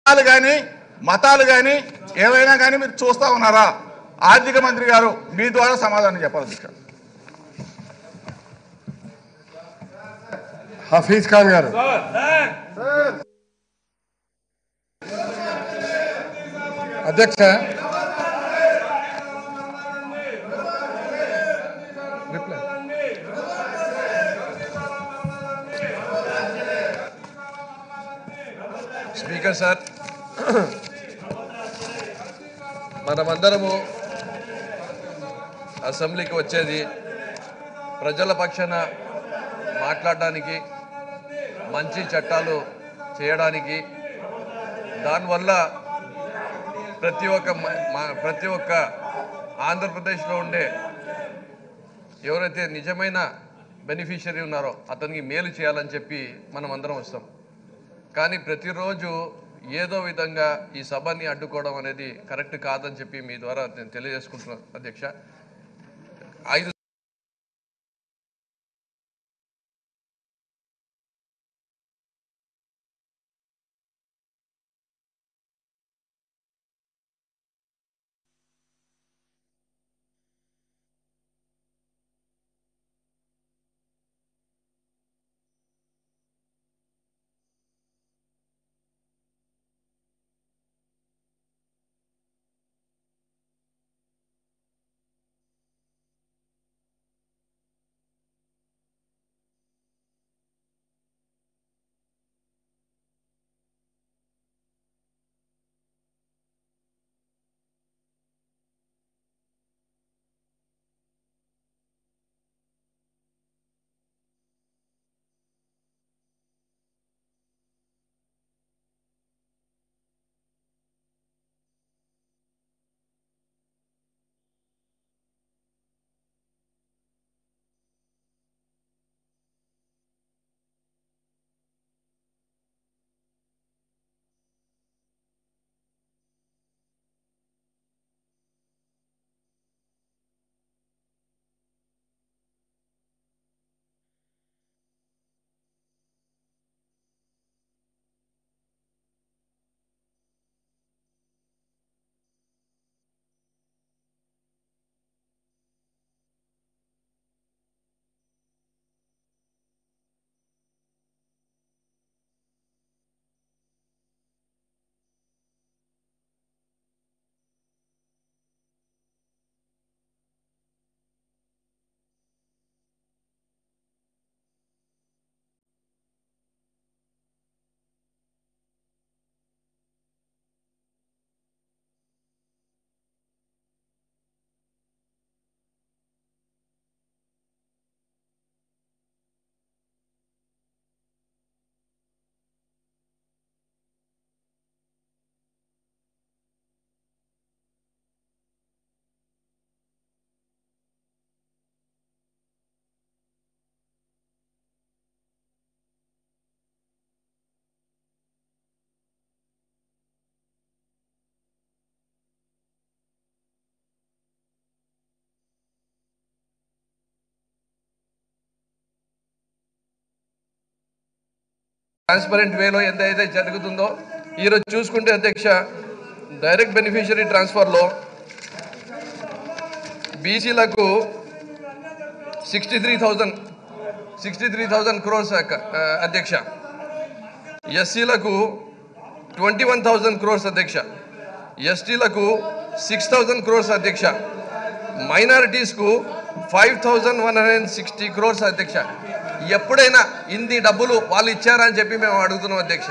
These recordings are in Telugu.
కులాలు కానీ మతాలు కానీ ఏవైనా కానీ మీరు చూస్తా ఉన్నారా ఆర్థిక మంత్రి గారు మీ ద్వారా సమాధానం చెప్పాలి అధ్యక్ష హఫీజ్ ఖాన్ గారు అధ్యక్ష రిప్లై స్పీకర్ సార్ మనమందరము అసెంబ్లీకి వచ్చేది ప్రజల పక్షాన మాట్లాడడానికి మంచి చట్టాలు చేయడానికి దానివల్ల ప్రతి ఒక్క మ- మా- ప్రతి ఒక్క ఆంధ్రప్రదేశ్లో ఉండే ఎవరైతే నిజమైన బెనిఫిషియరీ ఉన్నారో అతనికి మేలు చేయాలని చెప్పి మనం అందరం వస్తాం కానీ ప్రతిరోజు ఏదో విధంగా ఈ సభని అడ్డుకోవడం అనేది కరెక్ట్ కాదని చెప్పి మీ ద్వారా నేను తెలియజేసుకుంటున్నాను అధ్యక్ష ఐదు ట్రాన్స్పరెంట్ వేలో ఎంతైతే జరుగుతుందో ఈరోజు చూసుకుంటే అధ్యక్ష డైరెక్ట్ బెనిఫిషియరీ ట్రాన్స్ఫర్లో బీసీలకు sixty three thousand sixty three thousand crores అధ్యక్ష ఎస్సీలకు ట్వంటీ వన్ థౌజండ్ క్రోర్స్ అధ్యక్ష ఎస్టీలకు సిక్స్ థౌజండ్ క్రోర్స్ అధ్యక్ష మైనారిటీస్కు five thousand one hundred and sixty crores అధ్యక్ష ఎప్పుడైనా ఇన్ని డబ్బులు వాళ్ళు ఇచ్చారా అని చెప్పి మేము అడుగుతున్నాం అధ్యక్ష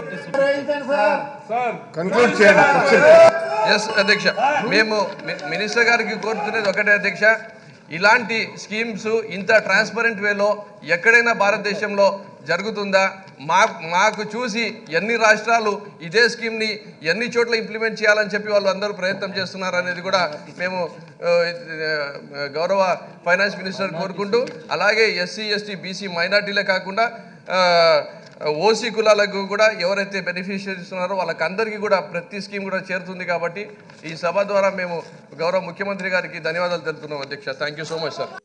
కన్క్లూడ్ చేయండి ఎస్ అధ్యక్ష మేము మి- మినిస్టర్ గారికి కోరుతున్నది ఒకటే అధ్యక్ష ఇలాంటి స్కీమ్స్ ఇంత ట్రాన్స్పరెంట్ వేలో ఎక్కడైనా భారతదేశంలో జరుగుతుందా మా మాకు చూసి ఎన్ని రాష్ట్రాలు ఇదే స్కీమ్ని ఎన్ని చోట్ల ఇంప్లిమెంట్ చేయాలని చెప్పి వాళ్ళు అందరూ ప్రయత్నం చేస్తున్నారు అనేది కూడా మేము ఆ, ఆ, గౌరవ ఫైనాన్స్ మినిస్టర్ కోరుకుంటూ అలాగే ఎస్సీ ఎస్టీ బీసీ మైనార్టీలే కాకుండా ఆ, ఓసీ కులాలకు కూడా ఎవరైతే బెనిఫిషియరీస్ ఉన్నారో వాళ్ళకందరికీ కూడా ప్రతి స్కీమ్ కూడా చేరుతుంది కాబట్టి ఈ సభ ద్వారా మేము గౌరవ ముఖ్యమంత్రి గారికి ధన్యవాదాలు తెలుపుతున్నాం అధ్యక్ష thank you so much sir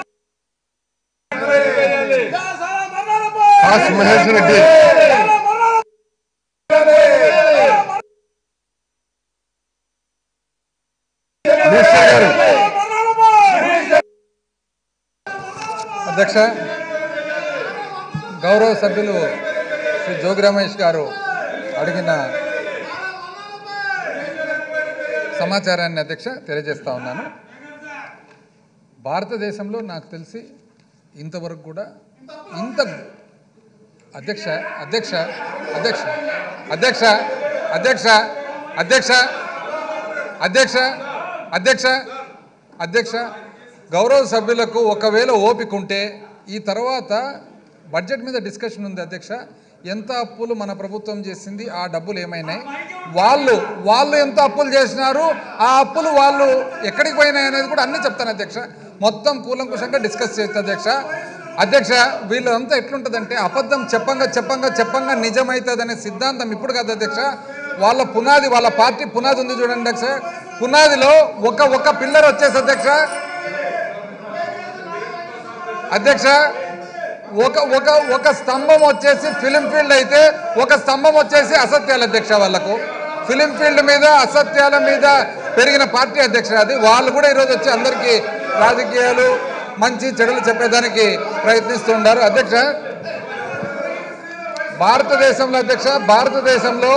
Kasu Mahesh Reddy minister గారు అధ్యక్ష గౌరవ సభ్యులు శ్రీ జోగి రమేష్ గారు అడిగిన సమాచారాన్ని అధ్యక్ష తెలియజేస్తా ఉన్నాను భారతదేశంలో నాకు తెలిసి ఇంతవరకు కూడా ఇంత అధ్యక్ష అధ్యక్ష అధ్యక్ష అధ్యక్ష అధ్యక్ష అధ్యక్ష అధ్యక్ష అధ్యక్ష అధ్యక్ష గౌరవ సభ్యులకు ఒకవేళ ఓపిక ఉంటే ఈ తర్వాత బడ్జెట్ మీద డిస్కషన్ ఉంది అధ్యక్ష ఎంత అప్పులు మన ప్రభుత్వం చేసింది ఆ డబ్బులు ఏమైనాయి వాళ్ళు వాళ్ళు ఎంత అప్పులు చేసినారు ఆ అప్పులు వాళ్ళు ఎక్కడికి పోయినాయి అనేది కూడా అన్నీ చెప్తాను అధ్యక్ష మొత్తం కూలంకుషంగా డిస్కస్ చేస్తా అధ్యక్ష అధ్యక్ష వీళ్ళంతా ఎట్లుంటుందంటే అబద్ధం చెప్పంగా చెప్పంగా చెప్పంగా నిజమవుతుంది అనే సిద్ధాంతం ఇప్పుడు కాదు అధ్యక్ష వాళ్ళ పునాది వాళ్ళ పార్టీ పునాది ఉంది చూడండి అధ్యక్ష పునాదిలో ఒక ఒక పిల్లర్ వచ్చేసి అధ్యక్ష అధ్యక్ష ఒక ఒక ఒక స్తంభం వచ్చేసి ఫిలిం ఫీల్డ్ అయితే ఒక స్తంభం వచ్చేసి అసత్యాల అధ్యక్ష వాళ్ళకు ఫిలిం ఫీల్డ్ మీద అసత్యాల మీద పెరిగిన పార్టీ అధ్యక్ష అది వాళ్ళు కూడా ఈరోజు వచ్చి అందరికీ రాజకీయాలు మంచి చెడులు చెప్పేదానికి ప్రయత్నిస్తున్నారు అధ్యక్ష భారతదేశంలో అధ్యక్ష భారతదేశంలో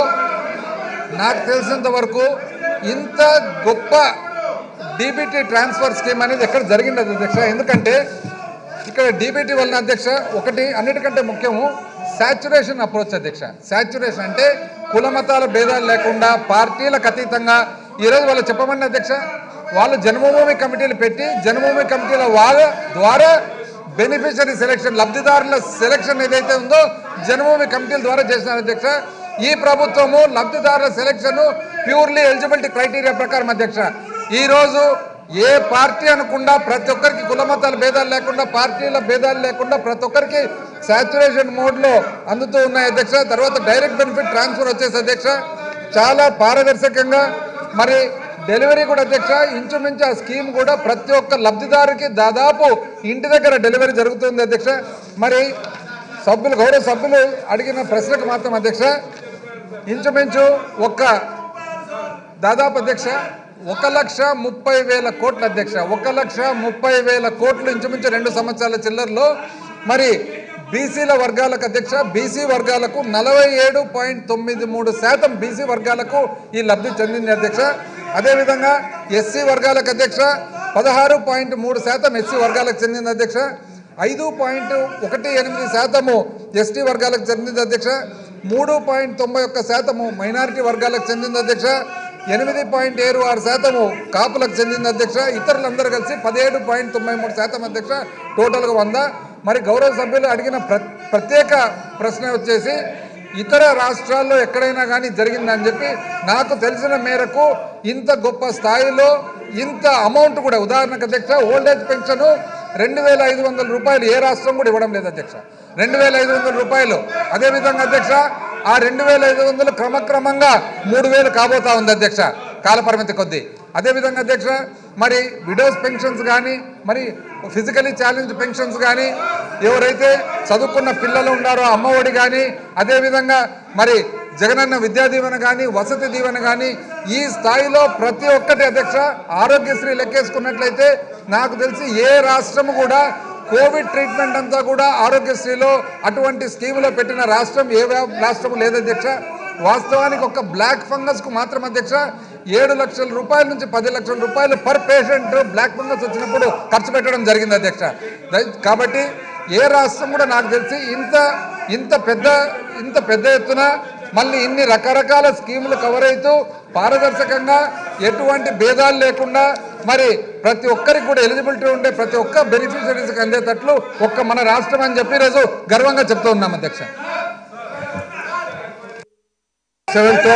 నాకు తెలిసినంత వరకు ఇంత గొప్ప డీబీటీ ట్రాన్స్ఫర్ స్కీమ్ అనేది ఎక్కడ జరిగింది అధ్యక్ష ఎందుకంటే ఇక్కడ డీబీటీ వలన అధ్యక్ష ఒకటి అన్నిటికంటే ముఖ్యము శాచురేషన్ అప్రోచ్ అధ్యక్ష శాచురేషన్ అంటే కుల మతాల భేదాలు లేకుండా పార్టీలకు అతీతంగా ఈరోజు వాళ్ళు చెప్పమని అధ్యక్ష వాళ్ళు జన్మభూమి కమిటీలు పెట్టి జన్మభూమి కమిటీల వాళ్ళ ద్వారా బెనిఫిషరీ సెలక్షన్ లబ్ధిదారుల సెలక్షన్ ఏదైతే ఉందో జన్మభూమి కమిటీల ద్వారా చేసినారు అధ్యక్ష ఈ ప్రభుత్వము లబ్ధిదారుల సెలక్షన్ ప్యూర్లీ ఎలిజిబిలిటీ క్రైటీరియా ప్రకారం అధ్యక్ష ఈ రోజు ఏ పార్టీ అనకుండా ప్రతి ఒక్కరికి కుల మతాల భేదాలు లేకుండా పార్టీల భేదాలు లేకుండా ప్రతి ఒక్కరికి సాచురేషన్ మోడ్లో అందుతూ ఉన్నాయి అధ్యక్ష తర్వాత డైరెక్ట్ బెనిఫిట్ ట్రాన్స్ఫర్ వచ్చేసి అధ్యక్ష చాలా పారదర్శకంగా మరి డెలివరీ కూడా అధ్యక్ష ఇంచుమించు ఆ స్కీమ్ కూడా ప్రతి ఒక్క లబ్ధిదారుకి దాదాపు ఇంటి దగ్గర డెలివరీ జరుగుతుంది అధ్యక్ష మరి సభ్యులు గౌరవ సభ్యులు అడిగిన ప్రశ్నకు మాత్రం అధ్యక్ష ఇంచుమించు ఒక్క దాదాపు అధ్యక్ష ఒక లక్ష ముప్పై వేల కోట్ల అధ్యక్ష ఒక లక్ష ముప్పై వేల కోట్లు ఇంచుమించు రెండు సంవత్సరాల చిల్లరలో మరి బీసీల వర్గాలకు అధ్యక్ష బీసీ వర్గాలకు నలభై ఏడు పాయింట్ తొమ్మిది మూడు శాతం బీసీ వర్గాలకు ఈ లబ్ధి చెందింది అధ్యక్ష అదేవిధంగా ఎస్సీ వర్గాలకు అధ్యక్ష పదహారు పాయింట్ మూడు శాతం ఎస్సీ వర్గాలకు చెందింది అధ్యక్ష ఐదు పాయింట్ ఒకటి ఎనిమిది శాతము ఎస్టీ వర్గాలకు చెందింది అధ్యక్ష మూడు పాయింట్ తొంభై ఒక్క శాతము మైనారిటీ వర్గాలకు చెందింది అధ్యక్ష ఎనిమిది పాయింట్ ఏడు ఆరు శాతము కాపులకు చెందింది అధ్యక్ష ఇతరులందరూ కలిసి పదిహేడు పాయింట్ తొంభై మూడు శాతం అధ్యక్ష టోటల్గా వంద మరి గౌరవ సభ్యులు అడిగిన ప్ర ప్రత్యేక ప్రశ్న వచ్చేసి ఇతర రాష్ట్రాల్లో ఎక్కడైనా కానీ జరిగిందని చెప్పి నాకు తెలిసిన మేరకు ఇంత గొప్ప స్థాయిలో ఇంత అమౌంట్ కూడా ఉదాహరణకు అధ్యక్ష ఓల్డేజ్ పెన్షన్ రెండు వేల ఐదు వందల రూపాయలు ఏ రాష్ట్రం కూడా ఇవ్వడం లేదు అధ్యక్ష రెండు వేల ఐదు వందల రూపాయలు అదేవిధంగా అధ్యక్ష ఆ రెండు వేల ఐదు వందలు క్రమక్రమంగా మూడు వేలు కాబోతా ఉంది అధ్యక్ష కాలపరిమితి కొద్దీ అదేవిధంగా అధ్యక్ష మరి విడోస్ పెన్షన్స్ కానీ మరి ఫిజికలీ ఛాలెంజ్ పెన్షన్స్ కానీ ఎవరైతే చదువుకున్న పిల్లలు ఉన్నారో అమ్మఒడి కానీ అదేవిధంగా మరి జగనన్న విద్యా దీవెన కానీ వసతి దీవెన కానీ ఈ స్థాయిలో ప్రతి ఒక్కటి అధ్యక్ష ఆరోగ్యశ్రీ లెక్కేసుకున్నట్లయితే నాకు తెలిసి ఏ రాష్ట్రము కూడా కోవిడ్ ట్రీట్మెంట్ అంతా కూడా ఆరోగ్యశ్రీలో అటువంటి స్కీములో పెట్టిన రాష్ట్రం ఏ వ్యా- రాష్ట్రం లేదు అధ్యక్ష వాస్తవానికి ఒక బ్లాక్ ఫంగస్ కు మాత్రం అధ్యక్ష ఏడు లక్షల రూపాయల నుంచి పది లక్షల రూపాయలు పర్ పేషెంట్ బ్లాక్ ఫంగస్ వచ్చినప్పుడు ఖర్చు పెట్టడం జరిగింది అధ్యక్ష దయ- కాబట్టి ఏ రాష్ట్రం కూడా నాకు తెలిసి ఇంత ఇంత పెద్ద ఇంత పెద్ద ఎత్తున మళ్ళీ ఇన్ని రకరకాల స్కీములు కవర్ అవుతూ పారదర్శకంగా ఎటువంటి భేదాలు లేకుండా మరి ప్రతి ఒక్కరికి కూడా ఎలిజిబిలిటీ ఉండే ప్రతి ఒక్క బెనిఫిషరీస్కి అందేటట్లు ఒక్క మన రాష్ట్రం అని చెప్పి ఈరోజు గర్వంగా చెప్తూ ఉన్నాం అధ్యక్ష సెవెంత్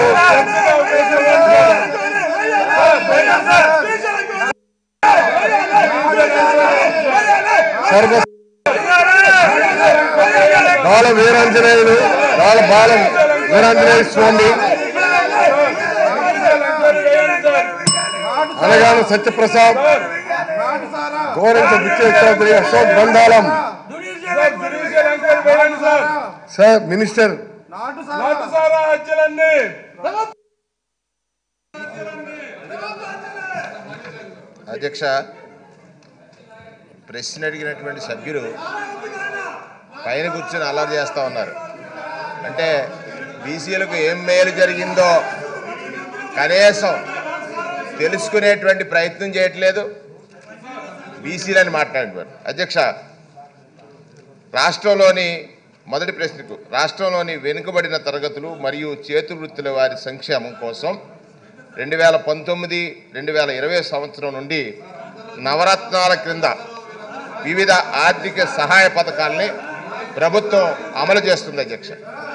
సర్వ బాల వీరాంజనేయులు బాల బాల వీరాంజనేయ స్వామి అనగాన సత్యప్రసాద్ గోరంట విజయ చౌదరి అశోక్ బండాలం సార్ మినిస్టర్ నాటు సారా హత్యలన్నీ అధ్యక్ష ప్రశ్న అడిగినటువంటి సభ్యులు పైన కూర్చొని అల్లరి చేస్తూ ఉన్నారు అంటే బీసీలకు ఏం మేలు జరిగిందో కనీసం తెలుసుకునేటువంటి ప్రయత్నం చేయట్లేదు బీసీలని మాట్లాడేవారు అధ్యక్ష రాష్ట్రంలోని మొదటి ప్రశ్నకు రాష్ట్రంలోని వెనుకబడిన తరగతులు మరియు చేతివృత్తుల వారి సంక్షేమం కోసం రెండు వేల పంతొమ్మిది రెండు వేల ఇరవై సంవత్సరం నుండి నవరత్నాల క్రింద వివిధ ఆర్థిక సహాయ పథకాల్ని ప్రభుత్వం అమలు చేస్తుంది అధ్యక్ష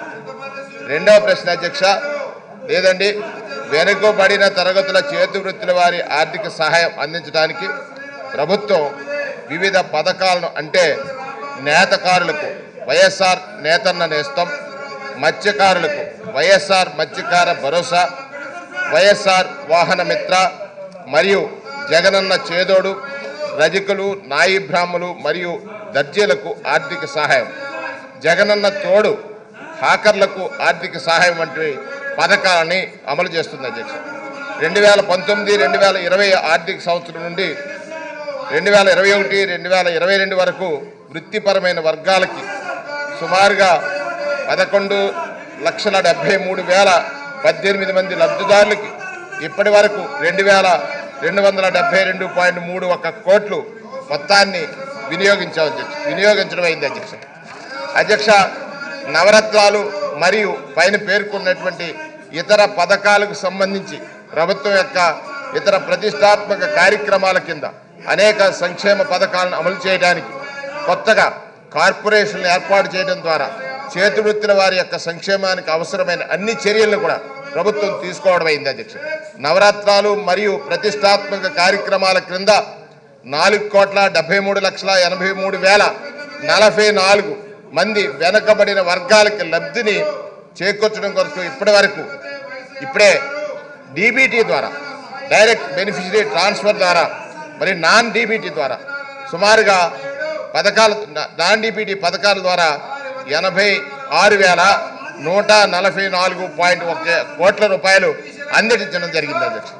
రెండవ ప్రశ్న అధ్యక్ష లేదండి వెనుకబడిన తరగతుల చేతివృత్తుల వారి ఆర్థిక సహాయం అందించడానికి ప్రభుత్వం వివిధ పథకాలను అంటే నేతకారులకు వైఎస్ఆర్ నేతన్న నేస్తం మత్స్యకారులకు వైఎస్ఆర్ మత్స్యకార భరోసా వైఎస్ఆర్ వాహన మిత్ర మరియు జగనన్న చేదోడు రజకులు నాయి బ్రాహ్మలు మరియు దర్జీలకు ఆర్థిక సహాయం జగనన్న తోడు హాకర్లకు ఆర్థిక సహాయం వంటి పథకాలని అమలు చేస్తుంది అధ్యక్ష రెండు వేల పంతొమ్మిది రెండు వేల ఇరవై ఆర్థిక సంవత్సరం నుండి రెండు వేల ఇరవై ఒకటి రెండు వేల ఇరవై రెండు వరకు వృత్తిపరమైన వర్గాలకి సుమారుగా పదకొండు లక్షల డెబ్బై మూడు వేల పద్దెనిమిది మంది లబ్ధిదారులకి ఇప్పటి వరకు రెండు వేల రెండు వందల డెబ్బై రెండు పాయింట్ మూడు ఒక కోట్లు మొత్తాన్ని వినియోగించాం అధ్యక్ష వినియోగించడం అయింది అధ్యక్ష అధ్యక్ష నవరత్నాలు మరియు పైన పేర్కొన్నటువంటి ఇతర పథకాలకు సంబంధించి ప్రభుత్వం యొక్క ఇతర ప్రతిష్టాత్మక కార్యక్రమాల కింద అనేక సంక్షేమ పథకాలను అమలు చేయడానికి కొత్తగా కార్పొరేషన్లు ఏర్పాటు చేయడం ద్వారా చేతివృత్తుల వారి యొక్క సంక్షేమానికి అవసరమైన అన్ని చర్యలను కూడా ప్రభుత్వం తీసుకోవడం అయింది అధ్యక్ష నవరాత్రాలు మరియు ప్రతిష్టాత్మక కార్యక్రమాల క్రింద నాలుగు కోట్ల డెబ్బై మూడు లక్షల ఎనభై మూడు వేల నలభై నాలుగు మంది వెనకబడిన వర్గాలకి లబ్ధిని చేకూర్చడం కొరకు ఇప్పటి వరకు ఇప్పుడే డీబీటీ ద్వారా డైరెక్ట్ బెనిఫిషరీ ట్రాన్స్ఫర్ ద్వారా మరి నాన్ డీబీటీ ద్వారా సుమారుగా పథకాల నాన్ డీబీటీ పథకాల ద్వారా ఎనభై ఆరు వేల నూట నలభై నాలుగు పాయింట్ ఒక కోట్ల రూపాయలు అందించడం జరిగింది అధ్యక్ష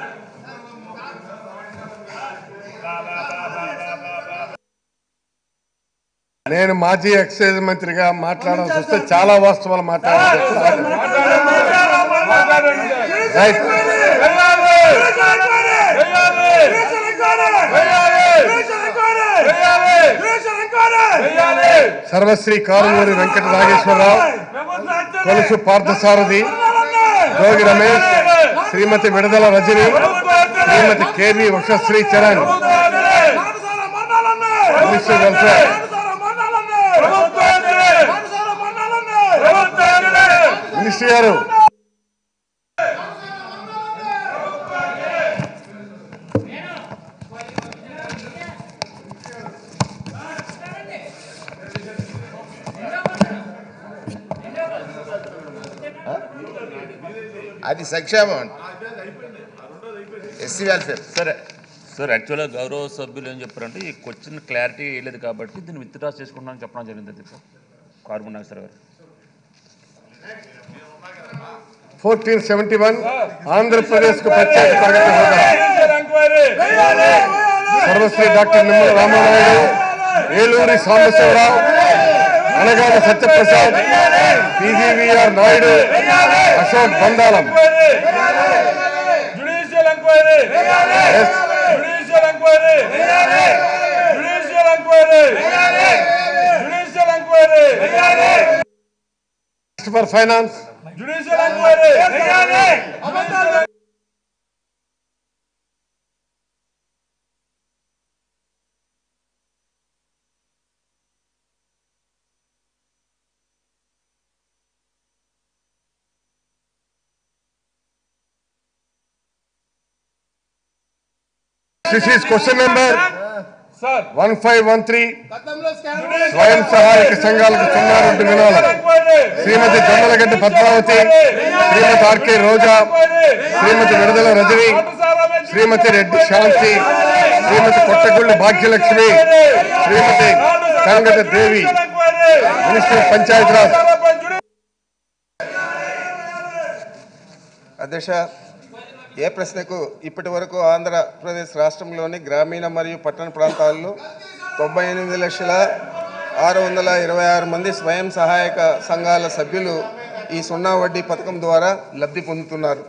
నేను మాజీ ఎక్సైజ్ మంత్రిగా మాట్లాడాల్సి వస్తే చాలా వాస్తవాలు మాట్లాడాలి right Sarvashri Karumuri Venkata Nageswararao Kolusu Parthasarathy Jogi Ramesh Shrimati Vidadala Rajini Shrimati K V Vakshashri Charan minister welfare minister గారు అది సంక్షేమం అండి ఎస్సీ వెల్ఫేర్ సరే సార్ యాక్చువల్గా గౌరవ సభ్యులు ఏం చెప్పారంటే ఈ క్వశ్చన్ క్లారిటీ వేయలేదు కాబట్టి దీన్ని విత్డ్రా చేసుకుంటానని చెప్పడం జరిగింది అధ్యక్ష కార్బన్ నాగేశ్వర గారు ఫోర్టీన్ సెవెంటీ వన్ ఆంధ్రప్రదేశ్ కు ప్రత్యేక ప్రగతి హోదా Sarvashri doctor Nimmala Ramanaidu Eluri Sambasivarao Anagani Satyaprasad P G V R Naidu Ashok Bandalam Judicial inquiry! Yes Judicial inquiry! Judicial inquiry! Judicial inquiry! For finance Judicial inquiry! This is question number Sir, one five one three స్వయం సహాయక సంఘాలకు సున్నా రెండు వినాలి inquiry! Shrimati Jonnalagadda Padmavathi Shrimati R K Roja Shrimati Vidadala Rajini Shrimati Reddy Shanti Shrimati Kottagullu Bhagyalakshmi Shrimati Sangita Devi minister of Panchayati Raj అధ్యక్ష ఏ ప్రశ్నకు ఇప్పటి వరకు ఆంధ్రప్రదేశ్ రాష్ట్రంలోని గ్రామీణ మరియు పట్టణ ప్రాంతాల్లో తొంభై ఎనిమిది లక్షల ఆరు వందల ఇరవై ఆరు మంది స్వయం సహాయక సంఘాల సభ్యులు ఈ సున్నా వడ్డీ పథకం ద్వారా లబ్ధి పొందుతున్నారు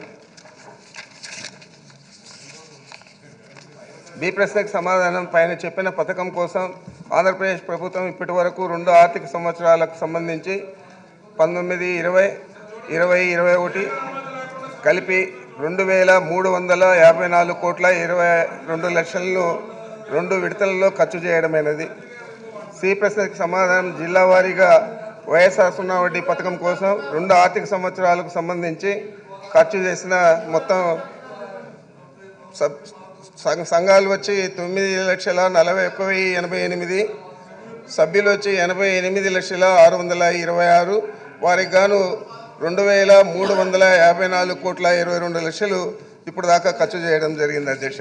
బి ప్రశ్నకు సమాధానం పైన చెప్పిన పథకం కోసం ఆంధ్రప్రదేశ్ ప్రభుత్వం ఇప్పటి వరకు రెండు ఆర్థిక సంవత్సరాలకు సంబంధించి పంతొమ్మిది ఇరవై ఇరవై ఇరవై ఒకటి కలిపి రెండు వేల మూడు వందల యాభై నాలుగు కోట్ల ఇరవై రెండు లక్షలను రెండు విడతలలో ఖర్చు చేయడమైనది సి ప్రశ్నకు సమాధానం జిల్లా వారీగా వైఎస్ఆర్ సున్నా వడ్డీ పథకం కోసం రెండు ఆర్థిక సంవత్సరాలకు సంబంధించి ఖర్చు చేసిన మొత్తం సబ్ సంఘ- సంఘాలు వచ్చి తొమ్మిది లక్షల నలభై ఒక్క వెయ్యి ఎనభై ఎనిమిది సభ్యులు వచ్చి ఎనభై ఎనిమిది లక్షల ఆరు వందల ఇరవై ఆరు వారికి గాను రెండు వేల మూడు వందల యాభై నాలుగు కోట్ల ఇరవై రెండు లక్షలు ఇప్పుడు దాకా ఖర్చు చేయడం జరిగింది అధ్యక్ష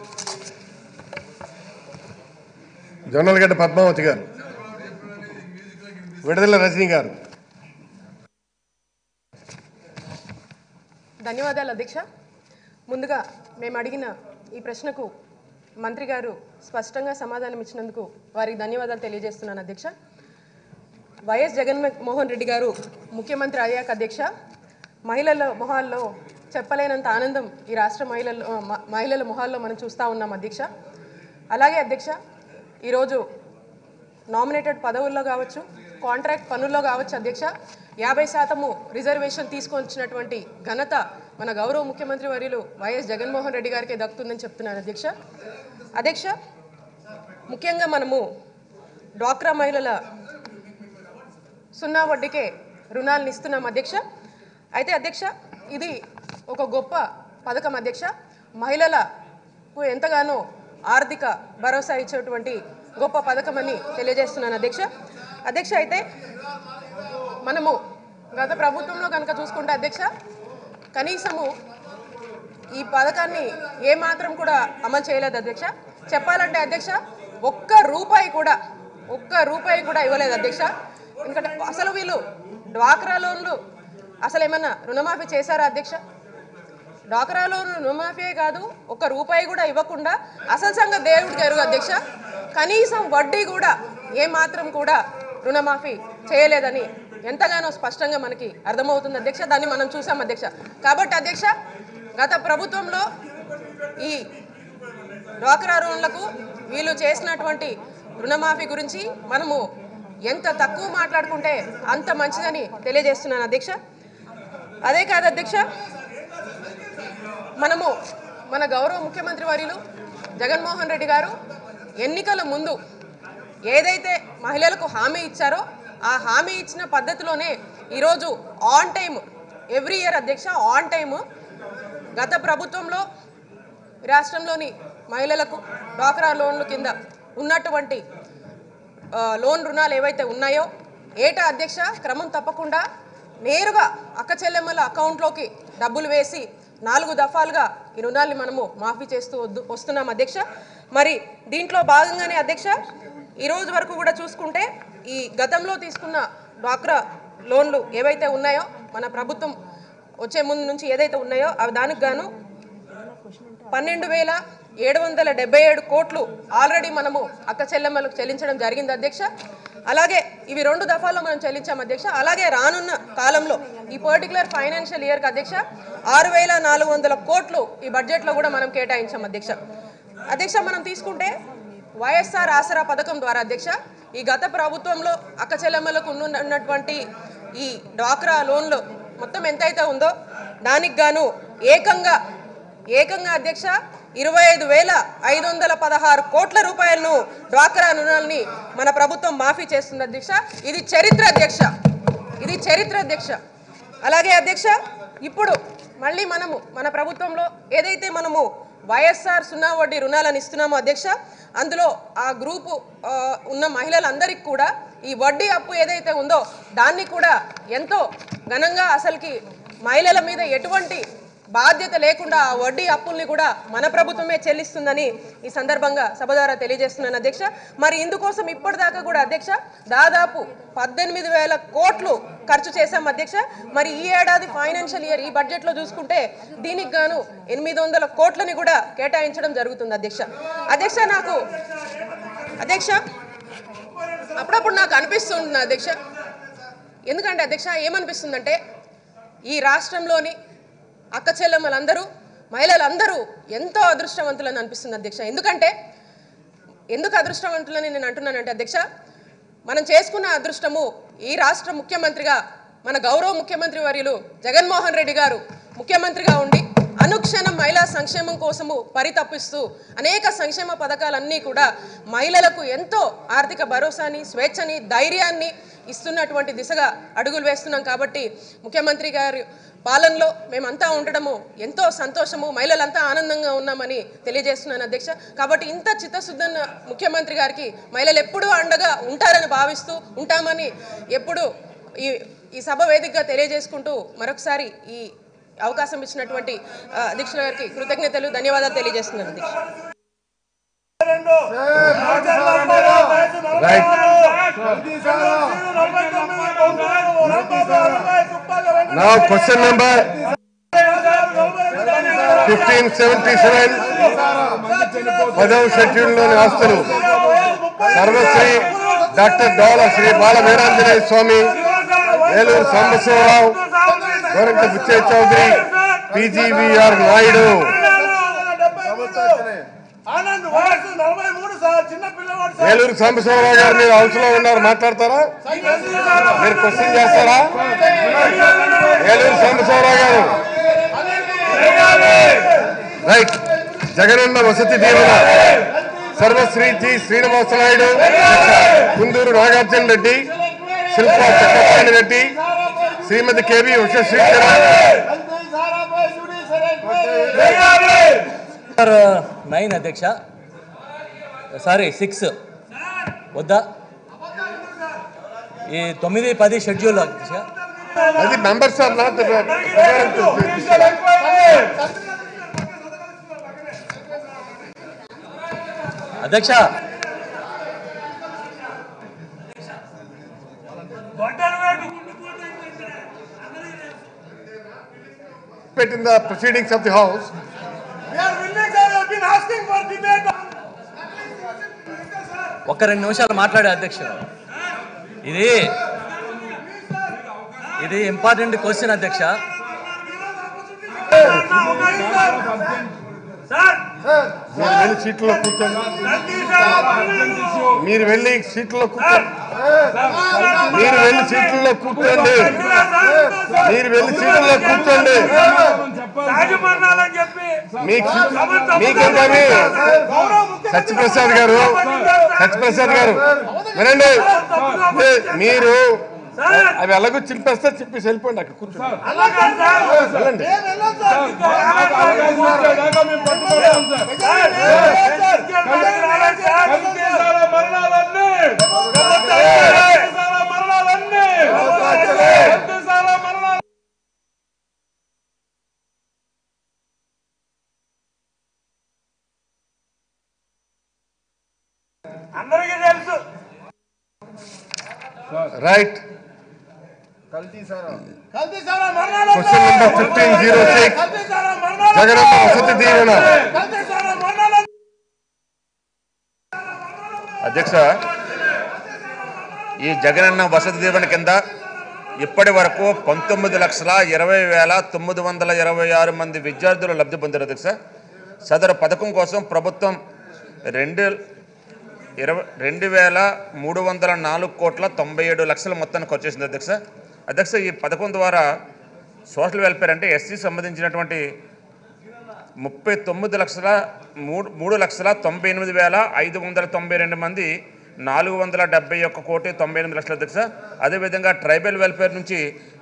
జొన్నలగడ్డ పద్మావతి గారు విడుదల రజనీ గారు ధన్యవాదాలు అధ్యక్ష ముందుగా మేము అడిగిన ఈ ప్రశ్నకు మంత్రి గారు స్పష్టంగా సమాధానం ఇచ్చినందుకు వారికి ధన్యవాదాలు తెలియజేస్తున్నాను అధ్యక్ష వైఎస్ జగన్మోహన్ రెడ్డి గారు ముఖ్యమంత్రి అయ్యాక అధ్యక్ష మహిళల మొహాల్లో చెప్పలేనంత ఆనందం ఈ రాష్ట్ర మహిళల్లో మ- మహిళల మొహాల్లో మనం చూస్తూ ఉన్నాం అధ్యక్ష అలాగే అధ్యక్ష ఈరోజు నామినేటెడ్ పదవుల్లో కావచ్చు కాంట్రాక్ట్ పనుల్లో కావచ్చు అధ్యక్ష యాభై శాతము రిజర్వేషన్ తీసుకొచ్చినటువంటి ఘనత మన గౌరవ ముఖ్యమంత్రి వర్యులు వైఎస్ జగన్మోహన్ రెడ్డి గారికే దక్కుతుందని చెప్తున్నాను అధ్యక్ష అధ్యక్ష ముఖ్యంగా మనము డ్వాక్రా మహిళల సున్నా వడ్డీకే రుణాలను ఇస్తున్నాం అధ్యక్ష అయితే అధ్యక్ష ఇది ఒక గొప్ప పథకం అధ్యక్ష మహిళలకు ఎంతగానో ఆర్థిక భరోసా ఇచ్చేటువంటి గొప్ప పథకం అని తెలియజేస్తున్నాను అధ్యక్ష అధ్యక్ష అయితే మనము గత ప్రభుత్వంలో కనుక చూసుకుంటే అధ్యక్ష కనీసము ఈ పథకాన్ని ఏమాత్రం కూడా అమలు చేయలేదు అధ్యక్ష చెప్పాలంటే అధ్యక్ష ఒక్క రూపాయి కూడా ఒక్క రూపాయి కూడా ఇవ్వలేదు అధ్యక్ష ఎందుకంటే అసలు వీళ్ళు డ్వాక్రా లోన్లు అసలు ఏమన్నా రుణమాఫీ చేశారా అధ్యక్ష డ్వాక్రా లోన్ రుణమాఫీయే కాదు ఒక్క రూపాయి కూడా ఇవ్వకుండా అసలు సంఘ దేవుడికి ఎరుగు అధ్యక్ష కనీసం వడ్డీ కూడా ఏమాత్రం కూడా రుణమాఫీ చేయలేదని ఎంతగానో స్పష్టంగా మనకి అర్థమవుతుంది అధ్యక్ష దాన్ని మనం చూసాం అధ్యక్ష కాబట్టి అధ్యక్ష గత ప్రభుత్వంలో ఈ డ్వాక్రా లోన్లకు వీళ్ళు చేసినటువంటి రుణమాఫీ గురించి మనము ఎంత తక్కువ మాట్లాడుకుంటే అంత మంచిదని తెలియజేస్తున్నాను అధ్యక్ష అదే కాదు అధ్యక్ష మనము మన గౌరవ ముఖ్యమంత్రి వర్యులు జగన్మోహన్ రెడ్డి గారు ఎన్నికల ముందు ఏదైతే మహిళలకు హామీ ఇచ్చారో ఆ హామీ ఇచ్చిన పద్ధతిలోనే ఈరోజు ఆన్ టైం ఎవ్రీ ఇయర్ అధ్యక్ష ఆన్ టైము గత ప్రభుత్వంలో రాష్ట్రంలోని మహిళలకు డ్వాక్రా లోన్ల కింద ఉన్నటువంటి ఆ, లోన్ రుణాలు ఏవైతే ఉన్నాయో ఏటా అధ్యక్ష క్రమం తప్పకుండా నేరుగా అక్క చెల్లెమ్మల అకౌంట్లోకి డబ్బులు వేసి నాలుగు దఫాలుగా ఈ రుణాల్ని మనము మాఫీ చేస్తూ వద్దు- వస్తున్నాం అధ్యక్ష మరి దీంట్లో భాగంగానే అధ్యక్ష ఈ రోజు వరకు కూడా చూసుకుంటే ఈ గతంలో తీసుకున్న డ్వాక్రా లోన్లు ఏవైతే ఉన్నాయో మన ప్రభుత్వం వచ్చే ముందు నుంచి ఏదైతే ఉన్నాయో అవి దానికి గాను పన్నెండు వేల ఏడు వందల డెబ్బై ఏడు కోట్లు ఆల్రెడీ మనము అక్క చెల్లెమ్మలకు చెల్లించడం జరిగింది అధ్యక్ష అలాగే ఇవి రెండు దఫాల్లో మనం చెల్లించాం అధ్యక్ష అలాగే రానున్న కాలంలో ఈ పర్టికులర్ ఫైనాన్షియల్ ఇయర్కి అధ్యక్ష ఆరు వేల నాలుగు వందల కోట్లు ఈ బడ్జెట్లో కూడా మనం కేటాయించాం అధ్యక్ష అధ్యక్ష మనం తీసుకుంటే వైఎస్ఆర్ ఆసరా పథకం ద్వారా అధ్యక్ష ఈ గత ప్రభుత్వంలో అక్క చెల్లెమ్మలకు ఉన్న- ఉన్నటువంటి ఈ డ్వాక్రా లోన్లు మొత్తం ఎంతైతే ఉందో దానికి గాను ఏకంగా ఏకంగా అధ్యక్ష ఇరవై ఐదు వేల ఐదు వందల పదహారు కోట్ల రూపాయలను డ్వాక్రా రుణాలని మన ప్రభుత్వం మాఫీ చేస్తుంది అధ్యక్ష ఇది చరిత్ర అధ్యక్ష ఇది చరిత్ర అధ్యక్ష అలాగే అధ్యక్ష ఇప్పుడు మళ్ళీ మనము మన ప్రభుత్వంలో ఏదైతే మనము వైఎస్ఆర్ సున్నా వడ్డీ రుణాలను ఇస్తున్నామో అధ్యక్ష అందులో ఆ గ్రూపు ఆ, ఉన్న మహిళలందరికీ కూడా ఈ వడ్డీ అప్పు ఏదైతే ఉందో దాన్ని కూడా ఎంతో ఘనంగా అసలుకి మహిళల మీద ఎటువంటి బాధ్యత లేకుండా ఆ వడ్డీ అప్పుల్ని కూడా మన ప్రభుత్వమే చెల్లిస్తుందని ఈ సందర్భంగా సభ ద్వారా తెలియజేస్తున్నాను అధ్యక్ష మరి ఇందుకోసం ఇప్పటిదాకా కూడా అధ్యక్ష దాదాపు పద్దెనిమిది వేల కోట్లు ఖర్చు చేశాం అధ్యక్ష మరి ఈ ఏడాది ఫైనాన్షియల్ ఇయర్ ఈ బడ్జెట్లో చూసుకుంటే దీనికి గాను ఎనిమిది వందల కోట్లని కూడా కేటాయించడం జరుగుతుంది అధ్యక్ష అధ్యక్ష నాకు అధ్యక్ష అప్పుడప్పుడు నాకు అనిపిస్తుంది అధ్యక్ష ఎందుకంటే అధ్యక్ష ఏమనిపిస్తుందంటే ఈ రాష్ట్రంలోని అక్క చెల్లెమ్మలందరూ మహిళలందరూ ఎంతో అదృష్టవంతులని అనిపిస్తుంది అధ్యక్ష ఎందుకంటే ఎందుకు అదృష్టవంతులని నేను అంటున్నానంటే అధ్యక్ష మనం చేసుకున్న అదృష్టము ఈ రాష్ట్ర ముఖ్యమంత్రిగా మన గౌరవ ముఖ్యమంత్రి వర్యులు జగన్మోహన్ రెడ్డి గారు ముఖ్యమంత్రిగా ఉండి అనుక్షణం మహిళా సంక్షేమం కోసము పరితపిస్తూ అనేక సంక్షేమ పథకాలన్నీ కూడా మహిళలకు ఎంతో ఆర్థిక భరోసాని స్వేచ్ఛని ధైర్యాన్ని ఇస్తున్నటువంటి దిశగా అడుగులు వేస్తున్నాం కాబట్టి ముఖ్యమంత్రి గారి పాలనలో మేమంతా ఉండడము ఎంతో సంతోషము మహిళలంతా ఆనందంగా ఉన్నామని తెలియజేస్తున్నాను అధ్యక్ష కాబట్టి ఇంత చిత్తశుద్ధన్న ముఖ్యమంత్రి గారికి మహిళలు ఎప్పుడూ అండగా ఉంటారని భావిస్తూ ఉంటామని ఎప్పుడు ఈ ఈ సభ వేదికగా తెలియజేసుకుంటూ మరొకసారి ఈ అవకాశం ఇచ్చినటువంటి ఆ, అధ్యక్షుల గారికి కృతజ్ఞతలు ధన్యవాదాలు తెలియజేస్తున్నాను అధ్యక్ష Now question number fifteen seventy seven పదవ షెడ్యూల్లోని ఆస్తులు సర్వశ్రీ డాక్టర్ డోల శ్రీ బాల వీరాంజనేయ స్వామి ఏలూరు సాంబశివరావు గోరంట బుచ్చయ్య చౌదరి పీజీవీఆర్ నాయుడు ఆనంద్ వయసు నలభై మూడు సార్ చిన్న పిల్లవాడు సార్ ఏలూరు సాంబశివరావు గారు మీరు హౌస్ లో ఉన్నారు మాట్లాడతారా మీరు క్వశ్చన్ చేస్తారా ఏలూరు సాంబశివరావు గారు right Jagananna Vasathi Deevena Sarvashri G Srinivasa Naidu Kunduru Nagarjuna Reddy Shilpa Chakrapani Reddy Shrimati K V ఉషశ్రీకర నైన్ అధ్యక్ష సారీ సిక్స్ వద్దా ఈ తొమ్మిది పది షెడ్యూల్ అధ్యక్ష అది మెంబర్స్ ఆర్ నాట్ అధ్యక్ష in the proceedings of the house We are willing, sir. We have been asking for debate. ఒక్క రెండు నిమిషాలు మాట్లాడే అధ్యక్ష ఇది ఇది ఇంపార్టెంట్ క్వశ్చన్ అధ్యక్ష సార్ మీరు వెళ్ళి సీట్లో కూర్చోండి మీరు వెళ్ళి సీట్లో కూర్చోండి మీరు వెళ్ళి సీట్లలో కూర్చోండి మీరు వెళ్ళి సీట్లలో కూర్చోండి రాజమన్నాలని చెప్పి మీకు మీకేం పని సత్యప్రసాద్ గారు సత్యప్రసాద్ గారు వినండి ఏ, మీరు అవి ఎలాగో చింపేస్తే చింపేసి వెళ్ళిపోండి అక్కడ కూర్చోండి వెళ్ళండి అందరికీ తెలుసు రైట్ కల్తీసారా question number fifteen zero six Jagananna Vasathi Deevena అధ్యక్ష ఈ జగనన్న వసతి దీవెన కింద ఇప్పటి వరకు పంతొమ్మిది లక్షల ఇరవై వేల తొమ్మిది వందల ఇరవై ఆరు మంది విద్యార్థులు లబ్ధి పొందారు అధ్యక్ష సదరు పథకం కోసం ప్రభుత్వం రెండు ఇరవై రెండు వేల మూడు వందల నాలుగు కోట్ల తొంభై ఏడు లక్షల మొత్తాన్ని ఖర్చు చేసింది అధ్యక్ష అధ్యక్ష ఈ పథకం ద్వారా సోషల్ వెల్ఫేర్ అంటే ఎస్సీ సంబంధించినటువంటి ముప్పై తొమ్మిది లక్షల మూడు మూడు లక్షల తొంభై ఎనిమిది వేల ఐదు వందల తొంభై రెండు మంది నాలుగు వందల డెబ్బై ఒక్క కోటి తొంభై ఎనిమిది లక్షల అధ్యక్ష అదేవిధంగా ట్రైబల్ వెల్ఫేర్ నుంచి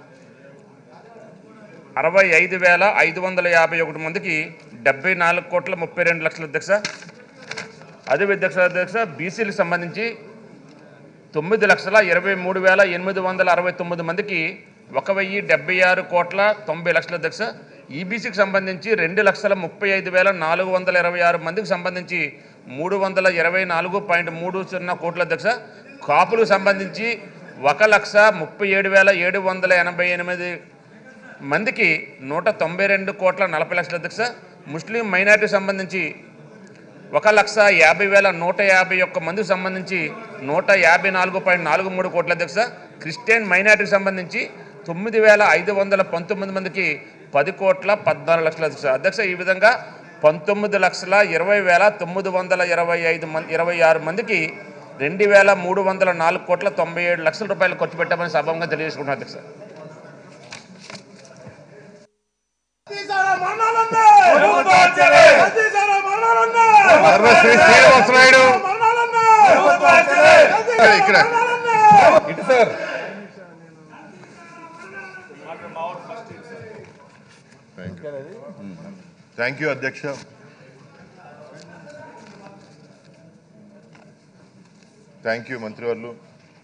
అరవై ఐదు వేల ఐదు వందల యాభై ఒకటి మందికి డెబ్బై నాలుగు కోట్ల ముప్పై రెండు లక్షల అధ్యక్ష అదే అధ్యక్ష అధ్యక్ష బీసీలకు సంబంధించి తొమ్మిది లక్షల ఇరవై మూడు వేల ఎనిమిది వందల అరవై తొమ్మిది మందికి ఒక వెయ్యి డెబ్బై ఆరు కోట్ల తొంభై లక్షల అధ్యక్ష ఈబీసీకి సంబంధించి రెండు లక్షల ముప్పై ఐదు వేల నాలుగు వందల ఇరవై ఆరు మందికి సంబంధించి మూడు వందల ఇరవై నాలుగు పాయింట్ మూడు సున్నా కోట్ల అధ్యక్ష కాపులకు సంబంధించి ఒక లక్ష ముప్పై ఏడు వేల ఏడు వందల ఎనభై ఎనిమిది మందికి నూట తొంభై రెండు కోట్ల నలభై లక్షల అధ్యక్ష ముస్లిం మైనారిటీ సంబంధించి ఒక లక్ష యాభై వేల నూట యాభై ఒక్క మందికి సంబంధించి నూట యాభై నాలుగు పాయింట్ నాలుగు మూడు కోట్ల అధ్యక్ష క్రిస్టియన్ మైనారిటీకి సంబంధించి తొమ్మిది వేల ఐదు వందల పంతొమ్మిది మందికి పది కోట్ల పద్నాలుగు లక్షల అధ్యక్ష అధ్యక్ష ఈ విధంగా పంతొమ్మిది లక్షల ఇరవై వేల తొమ్మిది వందల ఇరవై ఐదు మంది ఇరవై ఆరు మందికి రెండు వేల మూడు వందల నాలుగు కోట్ల తొంభై ఏడు లక్షల రూపాయలు ఖర్చు పెట్టామని సభంగా తెలియజేసుకుంటున్నాను అధ్యక్ష తీసారా మరణాలన్నా తీసారా మరణాలన్నా సర్వశ్రీ శ్రీనివాస నాయుడు మరణాలన్నా ఇక్కడ ఇటు సార్ థ్యాంక్ యూ అధ్యక్ష థ్యాంక్ యూ మంత్రివర్లు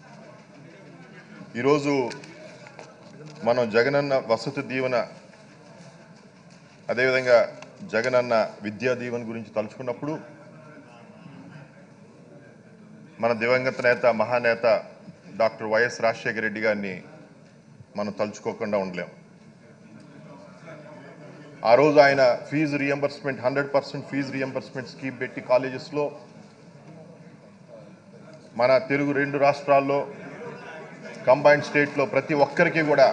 ఈరోజు మనం జగనన్న వసతి దీవెన అదేవిధంగా జగనన్న విద్యా దీవెన గురించి తలుచుకున్నప్పుడు మన దివంగత నేత మహానేత డాక్టర్ వైఎస్ రాజశేఖర రెడ్డి గారిని మనం తలుచుకోకుండా ఉండలేం ఆ రోజు ఆయన fee reimbursement hundred percent fee reimbursement scheme పెట్టి కాలేజెస్లో మన తెలుగు రెండు రాష్ట్రాల్లో కంబైన్డ్ స్టేట్లో ప్రతి ఒక్కరికి కూడా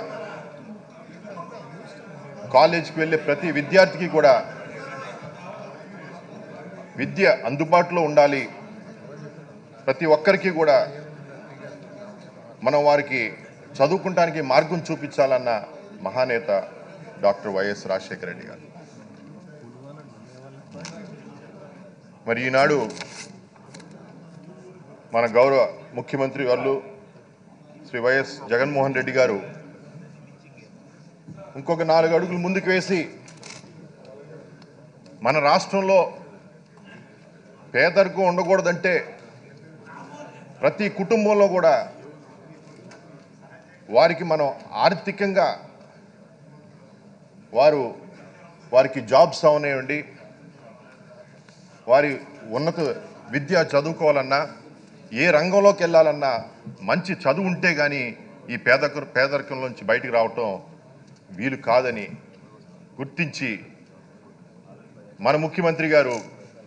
కాలేజీకి వెళ్ళే ప్రతి విద్యార్థికి కూడా విద్య అందుబాటులో ఉండాలి ప్రతి ఒక్కరికి కూడా మనం వారికి చదువుకుంటానికి మార్గం చూపించాలన్న మహానేత డాక్టర్ వైఎస్ రాజశేఖర రెడ్డి గారు మరి ఈనాడు మన గౌరవ ముఖ్యమంత్రి వాళ్ళు శ్రీ వైఎస్ జగన్మోహన్ రెడ్డి గారు ఇంకొక నాలుగు అడుగులు ముందుకు వేసి మన రాష్ట్రంలో పేదరికం ఉండకూడదంటే ప్రతి కుటుంబంలో కూడా వారికి మనం ఆర్థికంగా వారు వారికి జాబ్స్ అవనివ్వండి వారి ఉన్నత విద్య చదువుకోవాలన్నా ఏ రంగంలోకి వెళ్ళాలన్నా మంచి చదువు ఉంటే కానీ ఈ పేదక పేదరికం నుంచి బయటికి రావటం వీలు కాదని గుర్తించి మన ముఖ్యమంత్రి గారు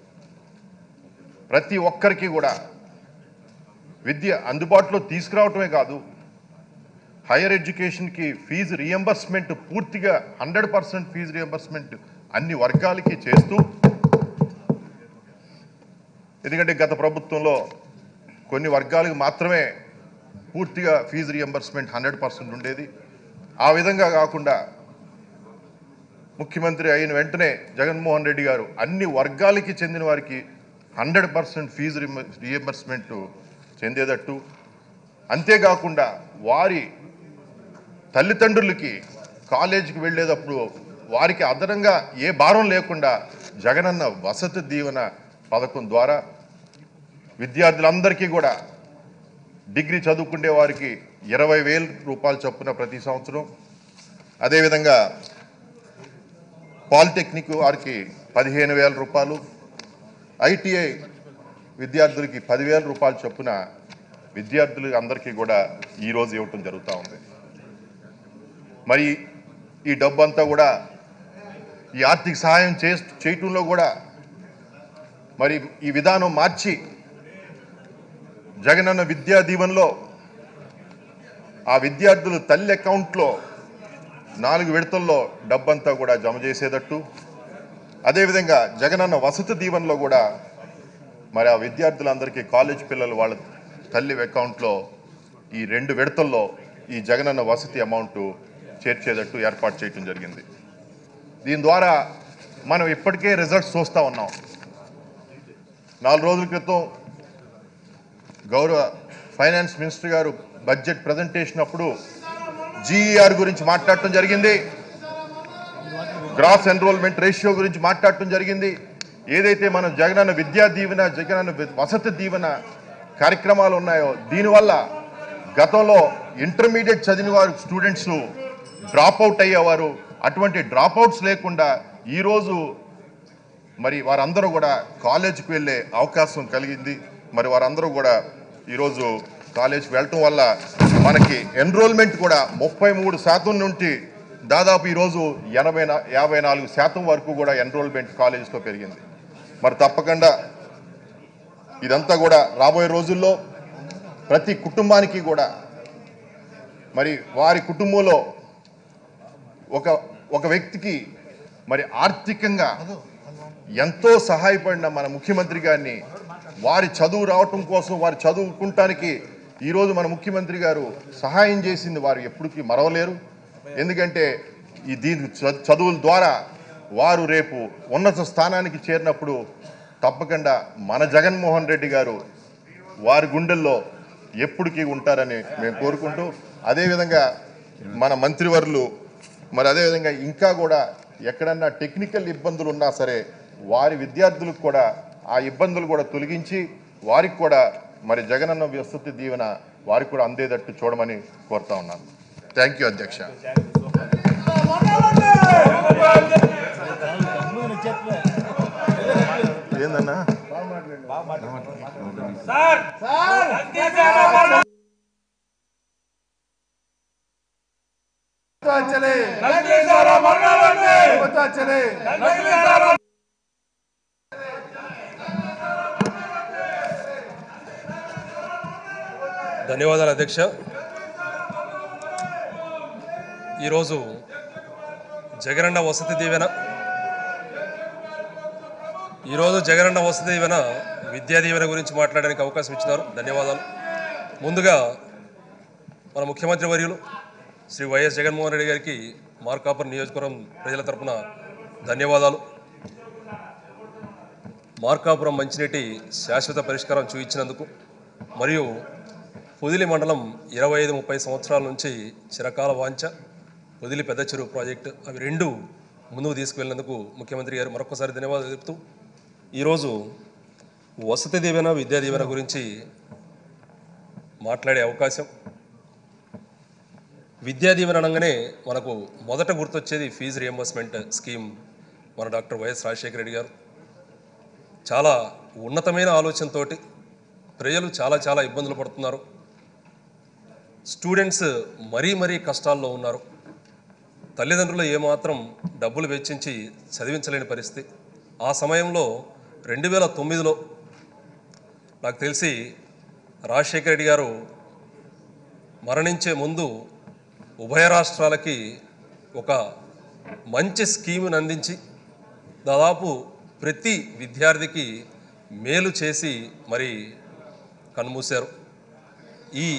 ప్రతి ఒక్కరికి కూడా విద్య అందుబాటులో తీసుకురావటమే కాదు హైయర్ ఎడ్యుకేషన్కి ఫీజు రియంబర్స్మెంట్ పూర్తిగా హండ్రెడ్ పర్సెంట్ ఫీజు రియంబర్స్మెంట్ అన్ని వర్గాలకి చేస్తూ ఎందుకంటే గత ప్రభుత్వంలో కొన్ని వర్గాలకు మాత్రమే పూర్తిగా ఫీజు రియంబర్స్మెంట్ హండ్రెడ్ పర్సెంట్ ఉండేది ఆ విధంగా కాకుండా ముఖ్యమంత్రి అయిన వెంటనే జగన్మోహన్ రెడ్డి గారు అన్ని వర్గాలకి చెందిన వారికి హండ్రెడ్ పర్సెంట్ ఫీజు రియంబర్స్మెంట్ చెందేటట్టు అంతేకాకుండా వారి తల్లిదండ్రులకి కాలేజీకి వెళ్ళేటప్పుడు వారికి అదనంగా ఏ భారం లేకుండా జగనన్న వసతి దీవెన పథకం ద్వారా విద్యార్థులందరికీ కూడా డిగ్రీ చదువుకునే వారికి ఇరవై వేల రూపాయలు చొప్పున ప్రతి సంవత్సరం అదేవిధంగా పాలిటెక్నిక్ వారికి పదిహేను వేల రూపాయలు ఐటీఐ విద్యార్థులకి పదివేల రూపాయలు చొప్పున విద్యార్థులు అందరికీ కూడా ఈరోజు ఇవ్వటం జరుగుతూ ఉంది మరి ఈ డబ్బు అంతా కూడా ఈ ఆర్థిక సహాయం చే చేయటంలో కూడా మరి ఈ విధానం మార్చి జగనన్న విద్యా దీవెనలో ఆ విద్యార్థులు తల్లి అకౌంట్లో నాలుగు విడతల్లో డబ్బంతా కూడా జమ చేసేటట్టు అదేవిధంగా జగనన్న వసతి దీవెనలో కూడా మరి ఆ విద్యార్థులందరికీ కాలేజ్ పిల్లలు వాళ్ళ తల్లి అకౌంట్లో ఈ రెండు విడతల్లో ఈ జగనన్న వసతి అమౌంట్ చేర్చేటట్టు ఏర్పాటు చేయటం జరిగింది దీని ద్వారా మనం ఇప్పటికే రిజల్ట్స్ చూస్తూ ఉన్నాం నాలుగు రోజుల క్రితం గౌరవ ఫైనాన్స్ మినిస్టర్ గారు బడ్జెట్ ప్రజెంటేషన్ అప్పుడు జీఈఆర్ గురించి మాట్లాడటం జరిగింది గ్రాస్ ఎన్రోల్మెంట్ రేషియో గురించి మాట్లాడటం జరిగింది ఏదైతే మనం జగనన్న విద్యా దీవెన జగనన్న వి- వసతి దీవెన కార్యక్రమాలు ఉన్నాయో దీనివల్ల గతంలో ఇంటర్మీడియట్ చదివిన వారు స్టూడెంట్స్ డ్రాప్ అవుట్ అయ్యేవారు అటువంటి డ్రాప్ అవుట్స్ లేకుండా ఈరోజు మరి వారందరూ కూడా కాలేజీకి వెళ్ళే అవకాశం కలిగింది మరి వారందరూ కూడా ఈరోజు కాలేజీకి వెళ్ళటం వల్ల మనకి ఎన్రోల్మెంట్ కూడా ముప్పై మూడు శాతం నుండి దాదాపు ఈరోజు ఎనభై నా- యాభై నాలుగు శాతం వరకు కూడా ఎన్రోల్మెంట్ కాలేజీలో పెరిగింది మరి తప్పకుండా ఇదంతా కూడా రాబోయే రోజుల్లో ప్రతి కుటుంబానికి కూడా మరి వారి కుటుంబంలో ఒక ఒక వ్యక్తికి మరి ఆర్థికంగా ఎంతో సహాయపడిన మన ముఖ్యమంత్రి గారిని వారి చదువు రావటం కోసం వారి చదువుకుంటానికి ఈరోజు మన ముఖ్యమంత్రి గారు సహాయం చేసింది వారు ఎప్పటికీ మరవలేరు ఎందుకంటే ఈ దీని చ- చదువుల ద్వారా వారు రేపు ఉన్నత స్థానానికి చేరినప్పుడు తప్పకుండా మన జగన్మోహన్ రెడ్డి గారు వారి గుండెల్లో ఎప్పటికీ ఉంటారని మేము కోరుకుంటూ అదేవిధంగా మన మంత్రివర్లు మరి అదేవిధంగా ఇంకా కూడా ఎక్కడన్నా టెక్నికల్ ఇబ్బందులు ఉన్నా సరే వారి విద్యార్థులకు కూడా ఆ ఇబ్బందులు కూడా తొలగించి వారికి కూడా మరి జగనన్న వసతి దీవెన వారికి కూడా అందేటట్టు చూడమని కోరుతా ఉన్నాను థ్యాంక్ యూ అధ్యక్ష ఏందన్నా సార్ సార్ నకిలీ సారా మరణాలండి నకిలీ సారా ధన్యవాదాలు అధ్యక్ష ఈరోజు జగనన్న వసతి దీవెన ఈరోజు జగనన్న వసతి దీవెన విద్యా దీవెన గురించి మాట్లాడడానికి అవకాశం ఇచ్చినారు ధన్యవాదాలు ముందుగా మన ముఖ్యమంత్రి వర్యులు శ్రీ వైఎస్ జగన్మోహన్ రెడ్డి గారికి మార్కాపురం నియోజకవర్గం ప్రజల తరపున ధన్యవాదాలు మార్కాపురం మంచినీటి శాశ్వత పరిష్కారం చూపించినందుకు మరియు పొదిలి మండలం ఇరవై ఐదు ముప్పై సంవత్సరాల నుంచి చిరకాల వాంఛ పొదిలి పెద్ద చెరువు ప్రాజెక్టు అవి రెండు ముందుకు తీసుకువెళ్ళినందుకు ముఖ్యమంత్రి గారు మరొకసారి ధన్యవాదాలు చెప్తూ ఈరోజు వసతి దీవెన విద్యా దీవెన గురించి మాట్లాడే అవకాశం విద్యా దీవెన అనగానే మనకు మొదట గుర్తొచ్చేది ఫీజు రియంబర్స్మెంట్ స్కీమ్ మన డాక్టర్ వైఎస్ రాజశేఖర రెడ్డి గారు చాలా ఉన్నతమైన ఆలోచనతోటి ప్రజలు చాలా చాలా ఇబ్బందులు పడుతున్నారు స్టూడెంట్స్ మరీ మరీ కష్టాల్లో ఉన్నారు తల్లిదండ్రులు ఏమాత్రం డబ్బులు వెచ్చించి చదివించలేని పరిస్థితి ఆ సమయంలో రెండు వేల తొమ్మిదిలో నాకు తెలిసి రాజశేఖర రెడ్డి గారు మరణించే ముందు ఉభయ రాష్ట్రాలకి ఒక మంచి స్కీమును అందించి దాదాపు ప్రతి విద్యార్థికి మేలు చేసి మరి కన్మూశారు ఈ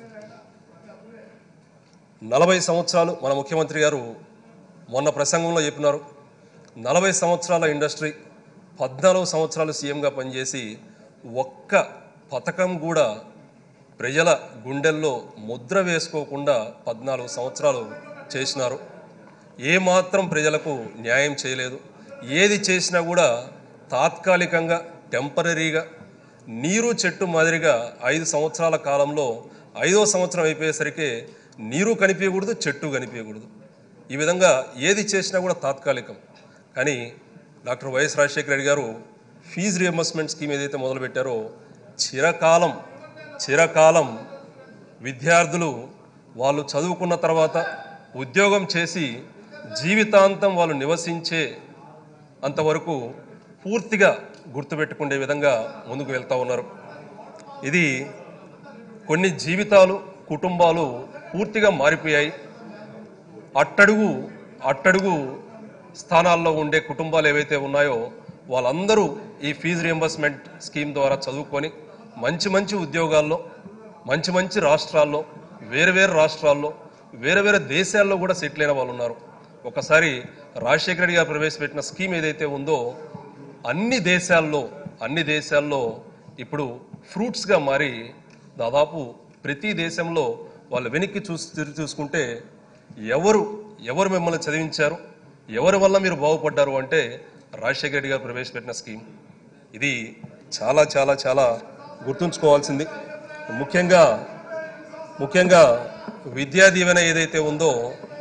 నలభై సంవత్సరాలు మన ముఖ్యమంత్రి గారు మొన్న ప్రసంగంలో చెప్పినారు నలభై సంవత్సరాల ఇండస్ట్రీ పద్నాలుగు సంవత్సరాలు సీఎంగా పనిచేసి ఒక్క పథకం కూడా ప్రజల గుండెల్లో ముద్ర వేసుకోకుండా పద్నాలుగు సంవత్సరాలు చేసినారు ఏమాత్రం ప్రజలకు న్యాయం చేయలేదు ఏది చేసినా కూడా తాత్కాలికంగా టెంపరీగా నీరు చెట్టు మాదిరిగా ఐదు సంవత్సరాల కాలంలో ఐదో సంవత్సరం అయిపోయేసరికి నీరు కనిపించకూడదు చెట్టు కనిపించకూడదు ఈ విధంగా ఏది చేసినా కూడా తాత్కాలికం కానీ డాక్టర్ వైఎస్ రాజశేఖర రెడ్డి గారు ఫీజు రియంబర్స్మెంట్ స్కీమ్ ఏదైతే మొదలుపెట్టారో చిరకాలం చిరకాలం విద్యార్థులు వాళ్ళు చదువుకున్న తర్వాత ఉద్యోగం చేసి జీవితాంతం వాళ్ళు నివసించే అంతవరకు పూర్తిగా గుర్తుపెట్టుకునే విధంగా ముందుకు వెళ్తూ ఉన్నారు ఇది కొన్ని జీవితాలు కుటుంబాలు పూర్తిగా మారిపోయాయి అట్టడుగు అట్టడుగు స్థానాల్లో ఉండే కుటుంబాలు ఏవైతే ఉన్నాయో వాళ్ళందరూ ఈ ఫీజు రియంబర్స్మెంట్ స్కీమ్ ద్వారా చదువుకొని మంచి మంచి ఉద్యోగాల్లో మంచి మంచి రాష్ట్రాల్లో వేరు వేరు రాష్ట్రాల్లో వేరే వేరే దేశాల్లో కూడా సెటిల్ అయిన వాళ్ళు ఉన్నారు ఒకసారి రాజశేఖర రెడ్డి గారు ప్రవేశపెట్టిన స్కీమ్ ఏదైతే ఉందో అన్ని దేశాల్లో అన్ని దేశాల్లో ఇప్పుడు ఫ్రూట్స్గా మారి దాదాపు ప్రతి దేశంలో వాళ్ళు వెనక్కి చూసి తిరిగి చూసుకుంటే ఎవరు ఎవరు మిమ్మల్ని చదివించారు ఎవరి వల్ల మీరు బాగుపడ్డారు అంటే రాజశేఖర రెడ్డి గారు ప్రవేశపెట్టిన స్కీమ్ ఇది చాలా చాలా చాలా గుర్తుంచుకోవాల్సింది ముఖ్యంగా ముఖ్యంగా విద్యా దీవెన ఏదైతే ఉందో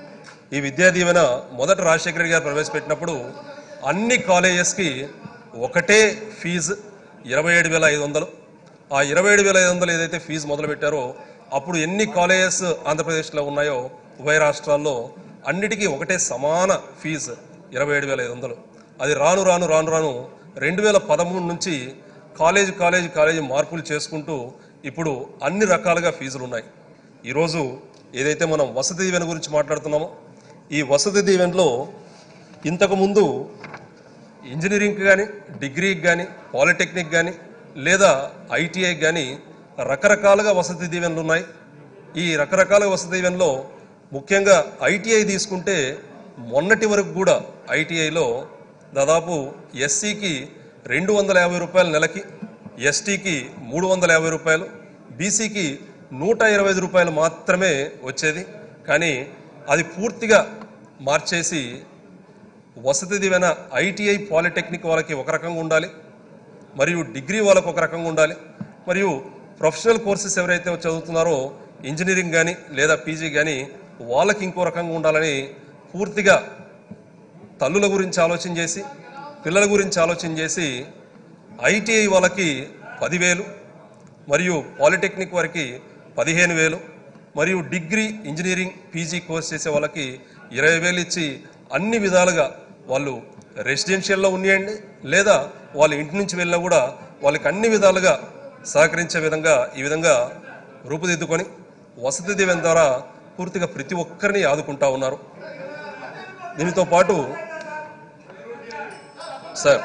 ఈ విద్యా దీవెన మొదట రాజశేఖర రెడ్డి గారు ప్రవేశపెట్టినప్పుడు అన్ని కాలేజెస్కి ఒకటే ఫీజు ఇరవై ఏడు వేల ఐదు వందలు ఆ ఇరవై ఏడు వేల ఐదు వందలు ఏదైతే ఫీజు మొదలుపెట్టారో అప్పుడు ఎన్ని కాలేజెస్ ఆంధ్రప్రదేశ్లో ఉన్నాయో ఉభయ రాష్ట్రాల్లో అన్నిటికీ ఒకటే సమాన ఫీజు ఇరవై ఏడు వేల ఐదు వందలు అది రాను రాను రాను రాను రెండు వేల పదమూడు నుంచి కాలేజ్ కాలేజ్ కాలేజీ మార్పులు చేసుకుంటూ ఇప్పుడు అన్ని రకాలుగా ఫీజులు ఉన్నాయి ఈరోజు ఏదైతే మనం వసతి దీవెన గురించి మాట్లాడుతున్నామో ఈ వసతి దీవెనలో ఇంతకుముందు ఇంజనీరింగ్కి కానీ డిగ్రీకి కానీ పాలిటెక్నిక్ కానీ లేదా ఐటీఐకి కానీ రకరకాలుగా వసతి దీవెనలు ఉన్నాయి ఈ రకరకాల వసతి దీవెనలో ముఖ్యంగా ఐటీఐ తీసుకుంటే మొన్నటి వరకు కూడా ఐటీఐలో దాదాపు ఎస్సీకి రెండు వందల యాభై రూపాయలు నెలకి ఎస్టీకి మూడు వందల యాభై రూపాయలు బీసీకి నూట ఇరవై ఐదు రూపాయలు మాత్రమే వచ్చేది కానీ అది పూర్తిగా మార్చేసి వసతి దీవెన ఐటీఐ పాలిటెక్నిక్ వాళ్ళకి ఒక రకంగా ఉండాలి మరియు డిగ్రీ వాళ్ళకు ఒక రకంగా ఉండాలి మరియు ప్రొఫెషనల్ కోర్సెస్ ఎవరైతే చదువుతున్నారో ఇంజనీరింగ్ కానీ లేదా పీజీ కానీ వాళ్ళకి ఇంకో రకంగా ఉండాలని పూర్తిగా తల్లుల గురించి ఆలోచన చేసి పిల్లల గురించి ఆలోచన చేసి ఐటీఐ వాళ్ళకి పదివేలు మరియు పాలిటెక్నిక్ వారికి పదిహేను వేలు మరియు డిగ్రీ ఇంజనీరింగ్ పీజీ కోర్స్ చేసే వాళ్ళకి ఇరవై వేలు ఇచ్చి అన్ని విధాలుగా వాళ్ళు రెసిడెన్షియల్లో ఉన్నాయండి లేదా వాళ్ళ ఇంటి నుంచి వెళ్ళినా కూడా వాళ్ళకి అన్ని విధాలుగా సహకరించే విధంగా ఈ విధంగా రూపుదిద్దుకొని వసతి దీవెన ద్వారా పూర్తిగా ప్రతి ఒక్కరిని ఆదుకుంటా ఉన్నారు దీనితో పాటు సార్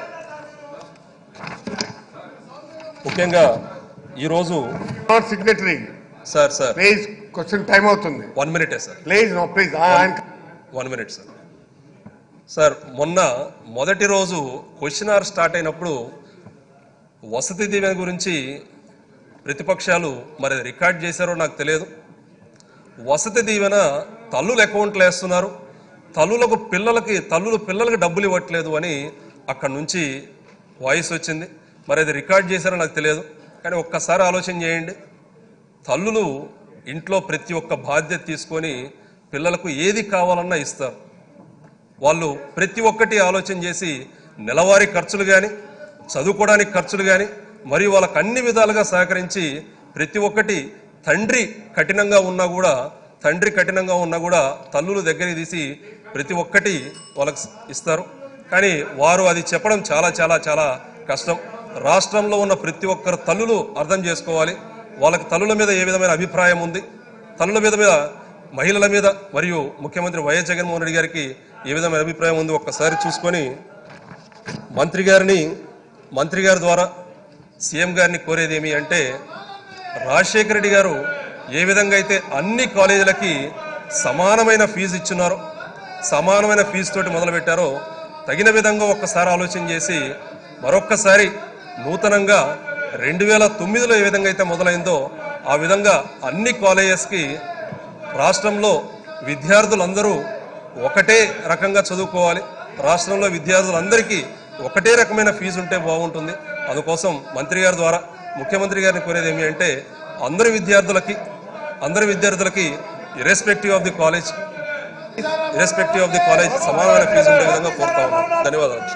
ముఖ్యంగా ఈరోజు not signatory sir sir please question time అవుతుంది వన్ మినిటే sir please no please one minute sir sir మొన్న మొదటి రోజు క్వశ్చన్ అవర్ స్టార్ట్ అయినప్పుడు వసతి దీవెన గురించి ప్రతిపక్షాలు మరి రికార్డ్ చేశారో నాకు తెలియదు వసతి దీవెన తల్లులు అకౌంట్లు వేస్తున్నారు తల్లులకు పిల్లలకి తల్లులు పిల్లలకి డబ్బులు ఇవ్వట్లేదు అని అక్కడి నుంచి వాయిస్ వచ్చింది మరి అది రికార్డ్ చేశారో నాకు తెలియదు కానీ ఒక్కసారి ఆలోచన చేయండి తల్లులు ఇంట్లో ప్రతి ఒక్క బాధ్యత తీసుకొని పిల్లలకు ఏది కావాలన్నా ఇస్తారు వాళ్ళు ప్రతి ఒక్కటి ఆలోచన చేసి నెలవారీ ఖర్చులు కానీ చదువుకోవడానికి ఖర్చులు కానీ మరియు వాళ్ళకు అన్ని విధాలుగా సహకరించి ప్రతి ఒక్కటి తండ్రి కఠినంగా ఉన్నా కూడా తండ్రి కఠినంగా ఉన్నా కూడా తల్లులు దగ్గరికి తీసి ప్రతి ఒక్కటి వాళ్ళకి ఇస్తారు కానీ వారు అది చెప్పడం చాలా చాలా చాలా కష్టం రాష్ట్రంలో ఉన్న ప్రతి ఒక్కరు తల్లులు అర్థం చేసుకోవాలి వాళ్ళకి తల్లుల మీద ఏ విధమైన అభిప్రాయం ఉంది తల్లుల మీద మీద మహిళల మీద మరియు ముఖ్యమంత్రి వైఎస్ జగన్మోహన్ రెడ్డి గారికి ఏ విధమైన అభిప్రాయం ఉంది ఒక్కసారి చూసుకొని మంత్రి గారిని మంత్రి గారి ద్వారా సీఎం గారిని కోరేది ఏమి అంటే రాజశేఖర రెడ్డి గారు ఏ విధంగా అయితే అన్ని కాలేజీలకి సమానమైన ఫీజు ఇచ్చున్నారో సమానమైన ఫీజు తోటి మొదలుపెట్టారో తగిన విధంగా ఒక్కసారి ఆలోచన చేసి మరొక్కసారి నూతనంగా రెండు వేల తొమ్మిదిలో ఏ విధంగా అయితే మొదలైందో ఆ విధంగా అన్ని కాలేజెస్కి రాష్ట్రంలో విద్యార్థులందరూ ఒకటే రకంగా చదువుకోవాలి రాష్ట్రంలో విద్యార్థులందరికీ ఒకటే రకమైన ఫీజు ఉంటే బాగుంటుంది అందుకోసం మంత్రి గారి ద్వారా ముఖ్యమంత్రి గారిని కోరేది ఏమి అంటే అందరి విద్యార్థులకి అందరి విద్యార్థులకి irrespective of the college irrespective of the college సమానమైన ఫీజు ఉండే విధంగా కోరుతా ఉన్నాను ధన్యవాదాలు